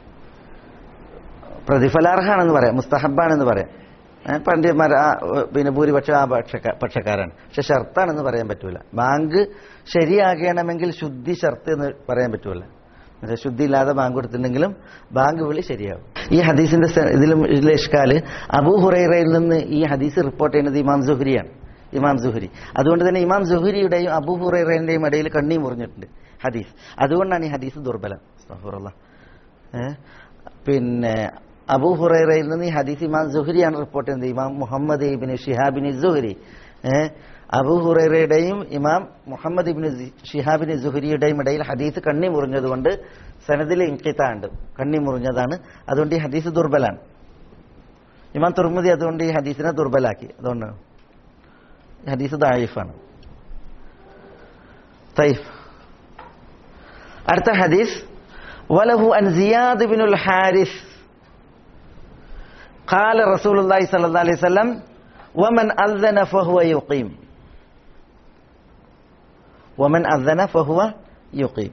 പ്രതിഫലാർഹാണെന്ന് പറയാം മുസ്തഹബാണെന്ന് പറയാം ഏ, പണ്ഡിതന്മാർ ആ ഏ, പിന്നെ ഭൂരിപക്ഷം ആ പക്ഷക്ക പക്ഷക്കാരാണ് പക്ഷെ ഷർത്താണെന്ന് പറയാൻ പറ്റൂല ബാങ്ക് ശരിയാകണമെങ്കിൽ ശുദ്ധി ഷർത്ത് എന്ന് പറയാൻ പറ്റൂല പക്ഷെ ശുദ്ധി ഇല്ലാതെ ബാങ്ക് കൊടുത്തിട്ടുണ്ടെങ്കിലും ബാങ്ക് വിളി ശരിയാവും ഈ ഹദീസിന്റെ സ- ഇതിലും ഇതിലെ ഇഷ്കാല് അബൂ ഹുറൈറയിൽ നിന്ന് ഈ ഹദീസ് റിപ്പോർട്ട് ചെയ്യുന്നത് ഇമാം സുഹരിയാണ് ഇമാം സുഹരി അതുകൊണ്ട് തന്നെ ഇമാം സുഹരിയുടെയും അബൂ ഹുറൈറന്റെയും ഇടയിൽ കണ്ണി മുറിഞ്ഞിട്ടുണ്ട് ഹദീസ് അതുകൊണ്ടാണ് ഈ ഹദീസ് ദുർബലം അസ്തഗ്ഫിറുല്ലാഹ്. ഏ? പിന്നെ അബൂ ഹുറൈറയിൽ നിന്ന് ഈ ഹദീസ് ഇമാം സുഹരിയാണ് റിപ്പോർട്ട് ചെയ്യുന്നത് ഇമാം മുഹമ്മദ് ഇബിന് ഷിഹാബിന് സുഹരി ഏഹ് അബൂ ഹുറൈറയുടെയും ഇമാം മുഹമ്മദ് ഇബിന് ഷിഹാബിന് സുഹരിയുടെയും ഇടയിൽ ഹദീസ് കണ്ണി മുറിഞ്ഞതുകൊണ്ട് സനദിൽ ഇൻകിത്താണ്ട് കണ്ണി മുറിഞ്ഞതാണ് അതുകൊണ്ട് ഈ ഹദീസ് ദുർബലാണ് ഇമാം തുർമുദി അതുകൊണ്ട് ഈ ഹദീസിനെ ദുർബലാക്കി അതുകൊണ്ടാണ് ഈ ഹദീസ് ദായിഫാണ് തൈഫ് അടുത്ത ഹദീസ് വലഹു അൻ സിയാദ് ബിനുൽ ഹാരിസ് قال رسول الله صلى الله عليه وسلم ومن أذن فهو يقيم ومن أذن فهو يقيم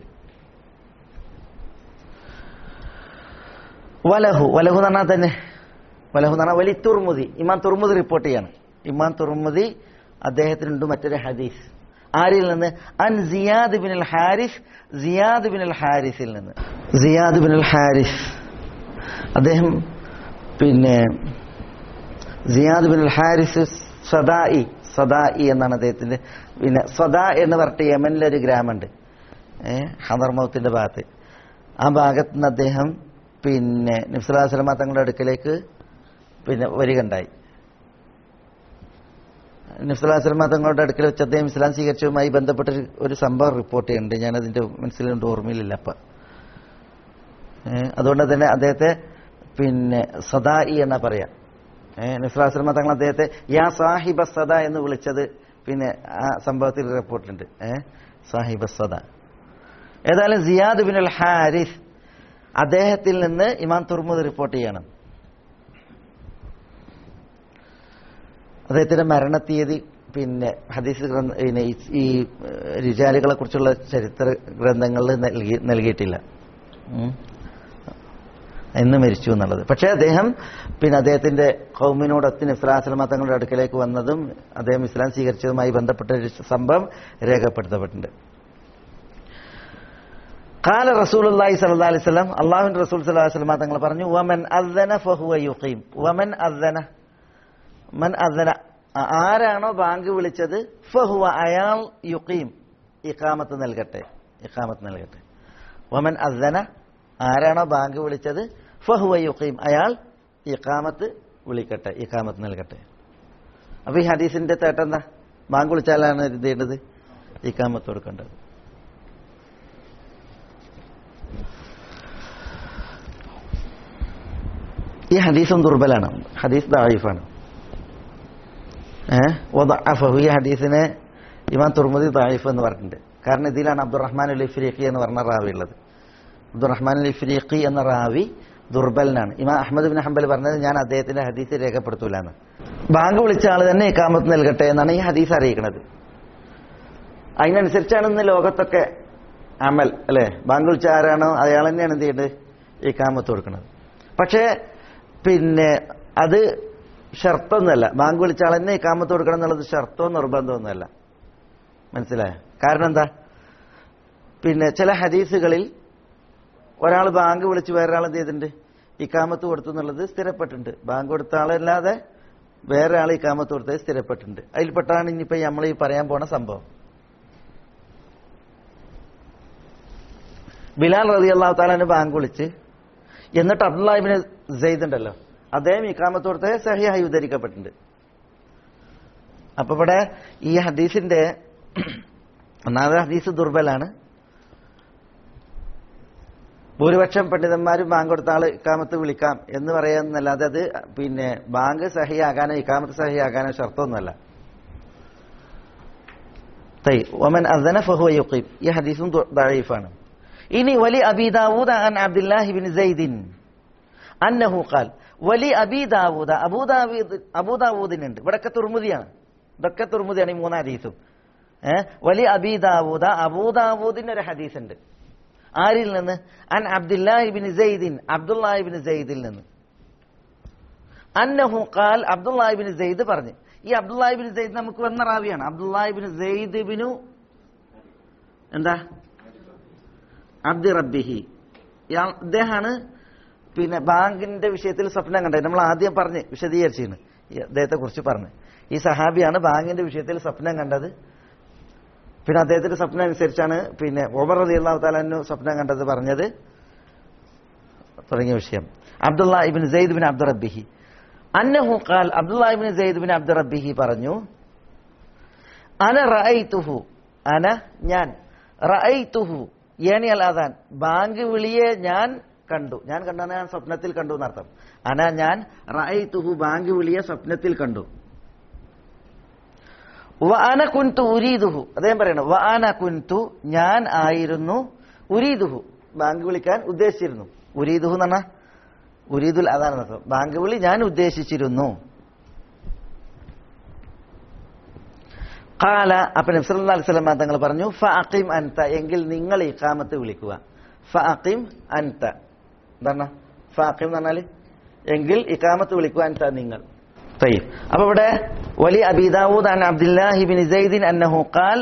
വലഹു വലഹു എന്ന് പറഞ്ഞാൽ തന്നെ വലഹു എന്ന് പറഞ്ഞാൽ വലി തുർമുദി ഇമാം തുർമുദി റിപ്പോർട്ട് ചെയ്യാണ് ഇമാം തുർമുദി അദ്ദേഹത്തിനുണ്ട് മറ്റൊരു ഹദീസ് ആരിൽ നിന്ന് അൻ Ziyad bin al Harith Ziyad bin al ഹാരിസിൽ നിന്ന് സിയാദ് ബിൻ അൽ ഹാരിസ് അദ്ദേഹം പിന്നെ Ziyad bin al Harith Sudai Sudai എന്നാണ് അദ്ദേഹത്തിന്റെ പിന്നെ സദാ എന്ന് പറഞ്ഞിട്ട് യമനിലെ ഒരു ഗ്രാമമുണ്ട് ഏഹ് ഹദർമൗത്തിന്റെ ഭാഗത്ത് ആ ഭാഗത്ത് നിന്ന് അദ്ദേഹം പിന്നെ നിഫ്സലാസ്ലമ തങ്ങളുടെ അടുക്കലേക്ക് പിന്നെ വരികണ്ടായി നിഫ്സലാസ്ലമ തങ്ങളുടെ അടുക്കൽ വെച്ച് അദ്ദേഹം ഇസ്ലാം സ്വീകരിച്ചതുമായി ബന്ധപ്പെട്ട ഒരു- ഒരു സംഭവം റിപ്പോർട്ട് ചെയ്യുന്നുണ്ട് ഞാനതിന്റെ മനസ്സിലുണ്ട് ഓർമ്മയിലില്ല അപ്പം ഏഹ് അതുകൊണ്ട് തന്നെ അദ്ദേഹത്തെ പിന്നെ സദായി എന്നാ പറയാ ഏഹ് നിസ്ലാസ്ലമ തങ്ങൾ അദ്ദേഹത്തെ യാ സാഹിബ സദ എന്ന് വിളിച്ചത് പിന്നെ ആ സംഭവത്തിൽ റിപ്പോർട്ടുണ്ട് ഏഹ് സാഹിബ സദ ഏതായാലും സിയാദ് ബിൻ അൽ ഹാരിസ് അദ്ദേഹത്തിൽ നിന്ന് ഇമാം തുർമുദ് റിപ്പോർട്ട് ചെയ്യണം അദ്ദേഹത്തിന്റെ മരണത്തീയതി പിന്നെ ഹദീസ് ഗ്രന്ഥ പിന്നെ ഈ- ഈ രുചാലികളെ കുറിച്ചുള്ള ചരിത്ര ഗ്രന്ഥങ്ങളിൽ നൽകി നൽകിയിട്ടില്ല ഉം. എന്ന് മരിച്ചു എന്നുള്ളത് പക്ഷേ അദ്ദേഹം പിന്നെ അദ്ദേഹത്തിന്റെ കൗമിനോടൊത്ത് ഇസ്ലാസ്ലമ തങ്ങളുടെ അടുക്കലേക്ക് വന്നതും അദ്ദേഹം ഇസ്ലാം സ്വീകരിച്ചതുമായി ബന്ധപ്പെട്ട ഒരു സംഭവം രേഖപ്പെടുത്തപ്പെട്ടിട്ടുണ്ട് കാല റസൂലുള്ളാഹി സ്വല്ലല്ലാഹി അലൈഹി വസല്ലം അള്ളാഹുവിന്റെ റസൂൽ സ്വല്ലല്ലാഹി അലൈഹി വസല്ലം തങ്ങൾ പറഞ്ഞു വമൻ അദ്ദന ഫഹുവ യുഖീം വമൻ അദ്ദന മൻ അദ്ദന ആ- ആരാണോ ബാങ്ക് വിളിച്ചത് ഫഹുവ അയാൾ യുഖീം ഇഖാമത്ത് നൽകട്ടെ ഇഖാമത്ത് നൽകട്ടെ വമൻ അദ്ദന ആരാണോ ബാങ്ക് വിളിച്ചത് ഫഹുവ യുഖീം അയാൾ ഇഖാമത്ത് വിളിക്കട്ടെ ഇഖാമത്ത് നൽകട്ടെ അപ്പൊ ഈ ഹദീസിന്റെ തേട്ടെന്താ ബാങ്ക് വിളിച്ചാലാണ് ഇത് ചെയ്യേണ്ടത് ഇഖാമത്ത് കൊടുക്കേണ്ടത് ഈ ഹദീസും ദുർബലാണ് ഹദീസ് ദായിഫാണ് ഏഹ് വദഅഫഹു. ഈ ഹദീസിനെ ഇമാം തുർമുദി ദായിഫ് എന്ന് പറഞ്ഞിട്ടുണ്ട് കാരണം ഇതിലാണ് അബ്ദുറഹ്മാൻ അൽ ഇഫ്രീഖി എന്ന് പറഞ്ഞ റാവി ഉള്ളത് അബ്ദുറഹ്മാൻ അൽ ഇഫ്രീഖി എന്ന റാവി ദുർബലനാണ് ഇമാം അഹമ്മദ് ബിൻ ഹംബൽ പറഞ്ഞത് ഞാൻ അദ്ദേഹത്തിന്റെ ഹദീസ് രേഖപ്പെടുത്തൂല എന്ന് ബാങ്ക് വിളിച്ച ആൾ തന്നെ ഇക്കാമത്ത് നൽകട്ടെ എന്നാണ് ഈ ഹദീസ് അറിയിക്കുന്നത് അതിനനുസരിച്ചാണ് ഇന്ന് ലോകത്തൊക്കെ അമൽ അല്ലെ ബാങ്ക് വിളിച്ച ആരാണോ അയാൾ തന്നെയാണ് എന്ത് ചെയ്യേണ്ടത് ഇക്കാമത്ത് കൊടുക്കുന്നത് പക്ഷേ പിന്നെ അത് ഷർത്തൊന്നുമല്ല ബാങ്ക് വിളിച്ച ആൾ തന്നെ ഇക്കാമത്ത് കൊടുക്കണം എന്നുള്ളത് ഷർത്തോ നിർബന്ധമൊന്നുമല്ല മനസ്സിലായ കാരണം എന്താ പിന്നെ ചില ഹദീസുകളിൽ ഒരാൾ ബാങ്ക് വിളിച്ച് വേറൊരാൾ എന്ത് ചെയ്തിട്ടുണ്ട് ഇക്കാമത്ത് കൊടുത്തു എന്നുള്ളത് സ്ഥിരപ്പെട്ടിട്ടുണ്ട് ബാങ്ക് കൊടുത്ത ആളല്ലാതെ വേറെ ആൾ ഇക്കാമത്ത് കൊടുത്തത് സ്ഥിരപ്പെട്ടിട്ടുണ്ട് അതിൽപ്പെട്ടാണ് ഇനിയിപ്പോ നമ്മൾ ഈ പറയാൻ പോണ സംഭവം ബിലാൽ റതി അള്ളാഹു താലാന് ബാങ്ക് വിളിച്ച് എന്നിട്ട് അബ്ദുല്ലാഹിബിന് സെയ്ദ് ഉണ്ടല്ലോ അദ്ദേഹം ഇക്കാമത്ത് കൊടുത്തത് സഹിയായി ഉദ്ധരിക്കപ്പെട്ടിട്ടുണ്ട് അപ്പൊ ഇവിടെ ഈ ഹദീസിന്റെ ഒന്നാമത് ഹദീസ് ദുർബലാണ് ഭൂരിപക്ഷം പണ്ഡിതന്മാരും ബാങ്ക് കൊടുത്ത ആള് ഇക്കാമത്ത് വിളിക്കാം എന്ന് പറയാന്നല്ലാതെ അത് പിന്നെ ബാങ്ക് സഹിയാകാനോ ഇക്കാമത്ത് സഹിയാകാനോ ഷർത്തൊന്നുമല്ല തൈ ഒമൻ അസന ഫഹുവ യുഖീം ഈ ഹദീസും ദഈഫാണ് ഇനി വലി അബി ദാവൂദ അൻ അബ്ദുല്ലാഹി ബിൻ സൈദിൻ അന്നഹു ഖാൽ വലി അബി ദാവൂദ അബൂ ദാവൂദ് അബൂ ദാവൂദിനുണ്ട് ഇവിടൊക്കെ തുർമുദിയാണ് ഇതൊക്കെ തുർമുദിയാണ് ഈ മൂന്ന് ഹദീസും ഏഹ് വലി അബി ദാവൂദ അബൂ ദാവൂദിന് ഒരു ഹദീസ് ഉണ്ട് ആരിൽ നിന്ന് അൻ അബ്ദുല്ലാഹിബിൻ സെയ്ദിൻ അബ്ദുല്ലാഹിബിൻ സെയ്ദിൽ നിന്ന് അന്നഹു ഖാൽ അബ്ദുല്ലാഹിബിൻ സെയ്ദ് പറഞ്ഞു ഈ അബ്ദുല്ലാഹിബിൻ സെയ്ദ് നമുക്ക് വന്ന റാവിയാണ് അബ്ദുല്ലാഹിബിൻ സെയ്ദ് ബിനു എന്താ അബ്ദി റബ്ബിഹി ഇയാൾ ഇദ്ദേഹമാണ് പിന്നെ ബാങ്കിന്റെ വിഷയത്തിൽ സ്വപ്നം കണ്ടത് നമ്മൾ ആദ്യം പറഞ്ഞ് വിശദീകരിച്ചിരുന്നു ഈ അദ്ദേഹത്തെ കുറിച്ച് പറഞ്ഞു ഈ സഹാബിയാണ് ബാങ്കിന്റെ വിഷയത്തിൽ സ്വപ്നം കണ്ടത് പിന്നെ അദ്ദേഹത്തിന്റെ സ്വപ്നം അനുസരിച്ചാണ് പിന്നെ ഒമർ അലി അള്ളാഹു താലു സ്വപ്നം കണ്ടത് പറഞ്ഞത് തുടങ്ങിയ വിഷയം Abdullah ibn Zaid bin Abdu Rabbihi അന്നഹു ഖാൽ Abdullah ibn Zaid bin Abdu Rabbihi പറഞ്ഞു അന റഅയ്തുഹു അന ഞാൻ റഅയ്തുഹു യാനി അൽ അദാൻ ബാങ്ക് വിളിയെ ഞാൻ കണ്ടു ഞാൻ കണ്ടാണ് ഞാൻ സ്വപ്നത്തിൽ കണ്ടു എന്നർത്ഥം അന ഞാൻ റഅയ്തുഹു ബാങ്ക് വിളിയെ സ്വപ്നത്തിൽ കണ്ടു വഅന കുൻതു ഉരീദുഹു അദ്ദേഹം പറയണം വഅന കുൻതു ഞാൻ ആയിരുന്നു ഉരീദുഹു ബാങ്ക് വിളിക്കാൻ ഉദ്ദേശിച്ചിരുന്നു ഉരീദുഹു എന്ന് പറഞ്ഞാൽ ഉരീദുൽ അതാണ് അർത്ഥം ബാങ്ക് വിളി ഞാൻ ഉദ്ദേശിച്ചിരുന്നു കാല അപ്പൊ നബ്സല്ലാ അലിസ്ലാം തങ്ങൾ പറഞ്ഞു ഫ അക്കിം അൻത എങ്കിൽ നിങ്ങൾ ഇഖാമത്ത് വിളിക്കുക ഫ അക്കിം അൻത എന്താണ് ഫ അക്കിം എന്ന് പറഞ്ഞാല് എങ്കിൽ ഇഖാമത്ത് വിളിക്കുക അൻത നിങ്ങൾ طيب അപ്പൊ ഇവിടെ വലി അബി ദാവൂദ് അൻ അബ്ദുല്ലാഹി ബിൻ സൈദിൻ അന്നഹു ഖാൽ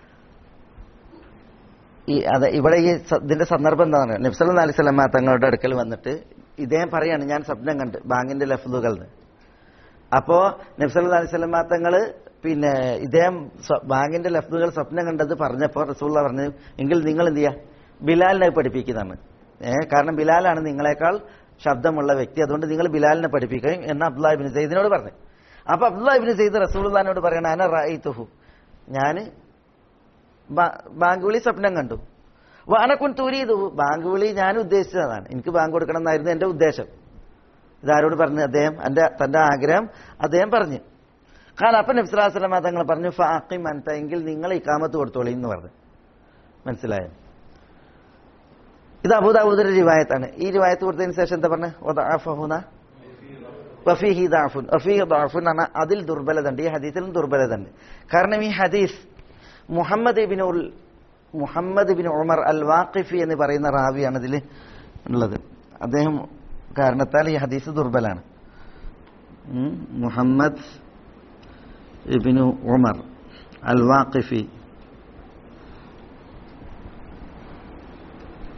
ഈ അതെ ഇവിടെ ഈ സ- ഇതിന്റെ സന്ദർഭം എന്താണ് നബ്സല്ലാ അലൈഹി സ്വലമ തങ്ങളുടെ അടുക്കൽ വന്നിട്ട് ഇദ്ദേഹം പറയാണ് ഞാൻ സ്വപ്നം കണ്ട് ബാങ്കിന്റെ ലഫ്ലുകൾ അപ്പോ നബ്സല്ലാ അലൈഹി സ്വലമ തങ്ങള് പിന്നെ ഇദ്ദേഹം സ്വ- ബാങ്കിന്റെ ലഫ്ലുകൾ സ്വപ്നം കണ്ടത് പറഞ്ഞപ്പോ റസൂള്ള പറഞ്ഞു എങ്കിൽ നിങ്ങൾ എന്ത് ചെയ്യാ ബിലാലിനെ പഠിപ്പിക്കുന്നതാണ് ഏഹ് കാരണം ബിലാലാണ് നിങ്ങളെക്കാൾ ശബ്ദമുള്ള വ്യക്തി അതുകൊണ്ട് നിങ്ങൾ ബിലാലിനെ പഠിപ്പിക്കുകയും എന്ന് അബ്ദുല്ലാഹിബിൻ സെയ്ദിനോട് പറഞ്ഞു അപ്പൊ അബ്ദുല്ലാഹിബിൻ സെയ്ദ് റസൂള്ളഹാനോട് പറയണ അന റഅയ്തുഹു ഞാന് ബാ- ബാങ്ക് വിളി സ്വപ്നം കണ്ടു വാനക്കുൻ തൂരിയതു ബാങ്ക് വിളി ഞാൻ ഉദ്ദേശിച്ചതാണ് എനിക്ക് ബാങ്ക് കൊടുക്കണം എന്നായിരുന്നു എന്റെ ഉദ്ദേശം ഇതാരോട് പറഞ്ഞു അദ്ദേഹം എന്റെ തന്റെ ആഗ്രഹം അദ്ദേഹം പറഞ്ഞു കാരണം അപ്പൊ നബ്സുലാസ്ലമ തങ്ങൾ പറഞ്ഞു ഫാഖിം അൻത എങ്കിൽ നിങ്ങൾ ഇക്കാമത്ത് കൊടുത്തോളി എന്ന് പറഞ്ഞു മനസ്സിലായോ ഇത് അബൂദാബൂദിന്റെ റിവായത്താണ് ഈ റിവായത്ത് കൊടുത്തതിന് ശേഷം എന്താ പറഞ്ഞു വദഅഫഹുന വഫീഹി ദഅഫുൻ വഫീഹി ദഅഫുൻ എന്ന് പറഞ്ഞാൽ അതിൽ ദുർബലത ഉണ്ട് ഈ ഹദീസിലും ദുർബലത ഉണ്ട് കാരണം ഈ ഹദീസ് മുഹമ്മദ് ഇബിൻ ഉൽ Muhammad bin Umar al Waqidi എന്ന് പറയുന്ന റാവിയാണ് ഇതിൽ ഉള്ളത് അദ്ദേഹം കാരണത്താൽ ഈ ഹദീസ് ദുർബലാണ് ഉം, മുഹമ്മദ് ഇബിനു ഉമർ അൽ വാഖിഫി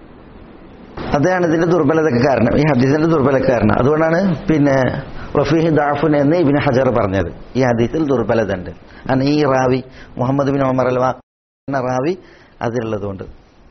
അതാണ് ഇതിന്റെ ദുർബലതയ്ക്ക് കാരണം ഈ ഹദീസിന്റെ ദുർബലക്ക് കാരണം അതുകൊണ്ടാണ് പിന്നെ റഫീഹ് ദാഫുൻ എന്ന് ഇബിന് ഹജർ പറഞ്ഞത് ഈ ഹദീസിൽ ദുർബലത ഉണ്ട് കാരണം ഈ റാവി മുഹമ്മദ് ബിൻ ഒമർ അൽവാ എന്ന റാവി അതിലുള്ളതുകൊണ്ട്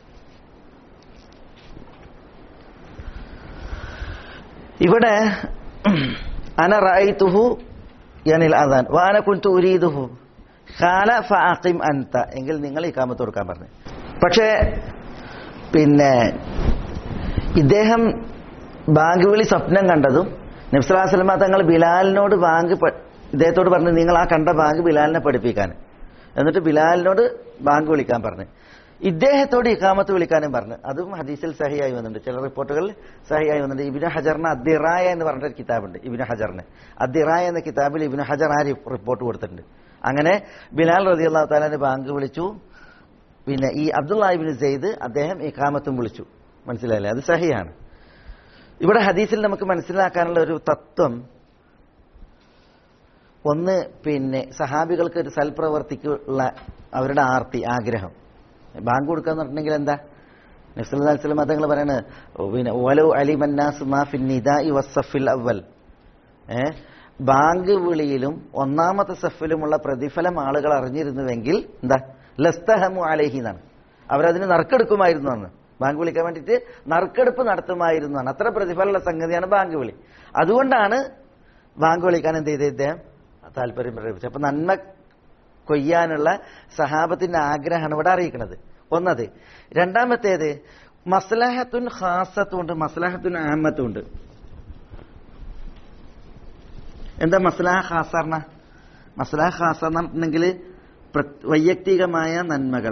ഇവിടെ അന റായിത്തുഹു യനിൽ അദാൻ വാന കുൻതു ഉരീദുഹു ഖാല ഫഅഖിം അൻത എങ്കിൽ നിങ്ങൾ ഈ കാമത്ത് കൊടുക്കാൻ പറഞ്ഞു പക്ഷേ പിന്നെ ഇദ്ദേഹം ബാങ്ക് വിളി സ്വപ്നം കണ്ടതും നബ്സലാസ്ലമ തങ്ങൾ ബിലാലിനോട് ബാങ്ക് പ- ഇദ്ദേഹത്തോട് പറഞ്ഞു നിങ്ങൾ ആ കണ്ട ബാങ്ക് ബിലാലിനെ പഠിപ്പിക്കാൻ എന്നിട്ട് ബിലാലിനോട് ബാങ്ക് വിളിക്കാൻ പറഞ്ഞു ഇദ്ദേഹത്തോട് ഇക്കാമത്ത് വിളിക്കാനും പറഞ്ഞു അതും ഹദീസിൽ സഹിയായി വന്നിട്ടുണ്ട് ചില റിപ്പോർട്ടുകളിൽ സഹിയായി വന്നിട്ടുണ്ട് ഇബിന് ഹജറിന് അദ്ദിറായ എന്ന് പറഞ്ഞൊരു കിതാബുണ്ട് ഇബിന് ഹജറിന് അദ്ദിറായ എന്ന കിതാബിൽ ഇബിന് ഹജർ ആ രി- റിപ്പോർട്ട് കൊടുത്തിട്ടുണ്ട് അങ്ങനെ ബിലാൽ റതി അള്ളാഹു താലാന്റെ ബാങ്ക് വിളിച്ചു പിന്നെ ഈ അബ്ദുല്ലാഹിബിൻ സെയ്ദ് അദ്ദേഹം ഇഖാമത്തും വിളിച്ചു മനസ്സിലായില്ലേ അത് സഹിയാണ് ഇവിടെ ഹദീസിൽ നമുക്ക് മനസ്സിലാക്കാനുള്ള ഒരു തത്വം ഒന്ന് പിന്നെ സഹാബികൾക്ക് ഒരു സൽപ്രവർത്തിക്കുള്ള അവരുടെ ആർത്തി ആഗ്രഹം ബാങ്ക് കൊടുക്കുക എന്ന് പറഞ്ഞിട്ടുണ്ടെങ്കിൽ എന്താ നബ്സല്ലാസ്ലം തങ്ങൾ പറയാണ് പിന്നെ ഓലോ അലി മന്നാസ് മാ ഫിൻ നിദാഇ വസ്സഫിൽ അവൽ ഏ ബാങ്ക് വിളിയിലും ഒന്നാമത്തെ സഫിലുമുള്ള പ്രതിഫലം ആളുകൾ അറിഞ്ഞിരുന്നുവെങ്കിൽ എന്താ ലസ്തഹമു അലഹി എന്നാണ് അവരതിന് നറുക്കെടുക്കുമായിരുന്നു എന്ന് ബാങ്ക് വിളിക്കാൻ വേണ്ടിയിട്ട് നറുക്കെടുപ്പ് നടത്തുമായിരുന്നു എന്നാണ് അത്ര പ്രതിഫലമുള്ള സംഗതിയാണ് ബാങ്ക് വിളി അതുകൊണ്ടാണ് ബാങ്ക് വിളിക്കാൻ എന്ത് ചെയ്തത് ഇദ്ദേഹം താല്പര്യം പ്രകടിപ്പിച്ചത് അപ്പൊ നന്മ കൊയ്യാനുള്ള സഹാബത്തിന്റെ ആഗ്രഹമാണ് ഇവിടെ അറിയിക്കുന്നത് ഒന്നത് രണ്ടാമത്തേത് മസ്ലഹത്തുൻ ഖാസത്തും ഉണ്ട് മസ്ലഹത്തുൻ ആമത്തും ഉണ്ട് എന്താ മസ്ലാഹ ഖാസ പറഞ്ഞ മസ്ലാഹ ഖാസ എന്ന് പറഞ്ഞിട്ടുണ്ടെങ്കിൽ പ്ര- വൈയക്തികമായ നന്മകൾ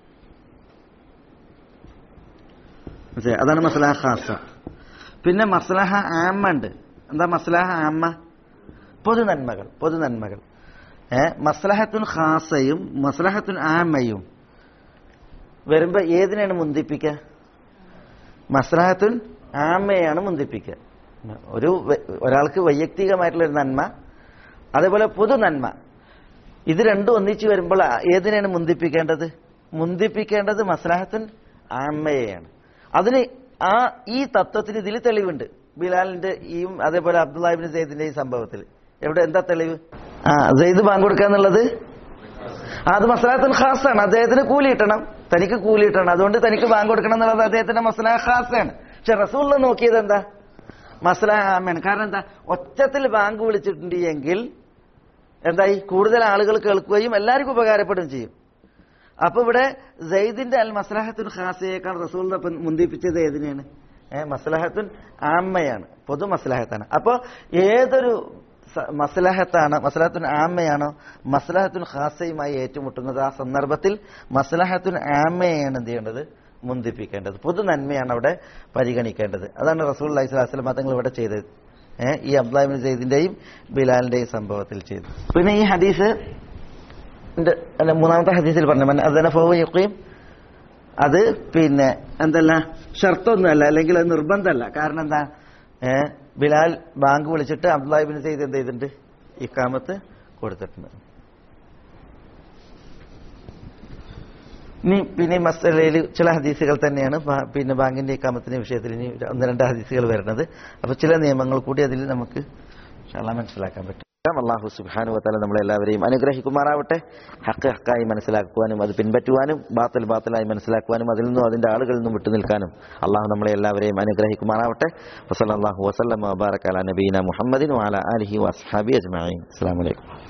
മനസ്സിലായോ? അതാണ് മസ്ലാഹ ഖാസ പിന്നെ മസ്ലാഹ ആമ്മ ഉണ്ട് എന്താ മസ്ലാഹ ആമ്മ പൊതു നന്മകൾ പൊതു നന്മകൾ ഏ മസ്ലഹത്തുൻ ഖാസയും മസ്ലഹത്തുൻ ആമ്മയും വരുമ്പോ ഏതിനാണ് മുന്തിപ്പിക്കുക മസ്ലഹത്തുൻ ആമ്മയാണ് മുന്തിപ്പിക്കുക ഒരു വ- ഒരാൾക്ക് വൈയക്തികമായിട്ടുള്ള ഒരു നന്മ അതേപോലെ പൊതു നന്മ ഇത് രണ്ടും ഒന്നിച്ചു വരുമ്പോൾ ഏതിനാണ് മുന്തിപ്പിക്കേണ്ടത് മുന്തിപ്പിക്കേണ്ടത് മസ്ലഹത്തുൻ ആമ്മയെയാണ് അതിന് ആ ഈ തത്വത്തിന് ഇതിൽ തെളിവുണ്ട് ബിലാലിന്റെ ഈ അതേപോലെ അബ്ദുല്ലാഹിബിൻ സെയ്ദിന്റെ ഈ സംഭവത്തിൽ എവിടെ എന്താ തെളിവ് ആ സെയ്ദ് ബാങ്ക് കൊടുക്കുക എന്നുള്ളത് ആ, അത് മസ്ലാഹത്തുൽ ഖാസാണ് അദ്ദേഹത്തിന് കൂലി കിട്ടണം തനിക്ക് കൂലി കിട്ടണം അതുകൊണ്ട് തനിക്ക് ബാങ്ക് കൊടുക്കണം എന്നുള്ളത് അദ്ദേഹത്തിന്റെ മസ്ലാഹ ഖാസാണ് പക്ഷെ റസൂലിനെ നോക്കിയത് എന്താ മസ്ലാഹ ആമയാണ് കാരണം എന്താ ഒറ്റത്തിൽ ബാങ്ക് വിളിച്ചിട്ടുണ്ട് എങ്കിൽ എന്തായി കൂടുതൽ ആളുകൾ കേൾക്കുകയും എല്ലാവർക്കും ഉപകാരപ്പെടുകയും ചെയ്യും അപ്പൊ ഇവിടെ സെയ്ദിന്റെ അൽ മസ്ലഹത്തുൽ ഖാസയേക്കാൾ റസൂലിനെ ഇപ്പം മുന്തിപ്പിച്ചത് ഏതിനെയാണ് ഏഹ് മസ്ലഹത്തുൻ ആമ്മയാണ് പൊതു മസ്ലഹത്താണ് അപ്പോ ഏതൊരു സ- മസ്ലഹത്താണ് മസ്ലഹത്തുൻ ആമ്മയാണോ മസ്ലഹത്തുൻ ഖാസയുമായി ഏറ്റുമുട്ടുന്നത് ആ സന്ദർഭത്തിൽ മസ്ലഹത്തുൻ ആമ്മയാണ് എന്ത് ചെയ്യേണ്ടത് മുന്തിപ്പിക്കേണ്ടത് പൊതു നന്മയാണ് അവിടെ പരിഗണിക്കേണ്ടത് അതാണ് റസൂൽ അലൈഹി സ്വലാസ്ലം തങ്ങൾ ഇവിടെ ചെയ്തത് ഏഹ് ഈ അബ്ദുല്ലാഹിബിൻ സെയ്ദിന്റെയും ബിലാലിന്റെയും സംഭവത്തിൽ ചെയ്തു പിന്നെ ഈ ഹദീസ് ന്റെ- അല്ല, മൂന്നാമത്തെ ഹദീസിൽ പറഞ്ഞു മൻ അദന ഫഹു യുഖീം അത് പിന്നെ എന്തല്ല ഷർത്തൊന്നുമല്ല അല്ലെങ്കിൽ അത് നിർബന്ധമല്ല കാരണം എന്താ ഏ ബിലാൽ ബാങ്ക് വിളിച്ചിട്ട് അബ്ദുല്ലാഹിബിൻ സെയ്ദ് എന്ത് ചെയ്തിട്ടുണ്ട് ഇക്കാമത്ത് കൊടുത്തിട്ടുണ്ട് ഇനി പിന്നെ ഈ മസലയിൽ ചില ഹദീസുകൾ തന്നെയാണ് ബാ- പിന്നെ ബാങ്കിന്റെ ഇക്കാമത്തിന്റെ വിഷയത്തിൽ ഇനി ഒന്ന് രണ്ട് ഹദീസുകൾ വരുന്നത് അപ്പൊ ചില നിയമങ്ങൾ കൂടി അതിൽ നമുക്ക് ഇൻഷാല്ലാ മനസ്സിലാക്കാൻ പറ്റും അള്ളാഹു സുബാനു വത്താല നമ്മളെല്ലാവരെയും അനുഗ്രഹിക്കുമാറാവട്ടെ ഹക്ക് ഹക്കായി മനസ്സിലാക്കുവാനും അത് പിൻപറ്റുവാനും ബാത്തൽ ബാത്തലായി മനസ്സിലാക്കുവാനും അതിൽ നിന്നും അതിന്റെ ആളുകളിൽ നിന്നും വിട്ടുനിൽക്കാനും അള്ളാഹു നമ്മളെ എല്ലാവരെയും അനുഗ്രഹിക്കുമാറാവട്ടെ വസല്ലാഹു വസ്ലം വബാറക്കാല നബീന മുഹമ്മദിൻ വാല അലഹി വസ്ഹാബി അജ്മീൻ അസ്സാം വലൈക്കും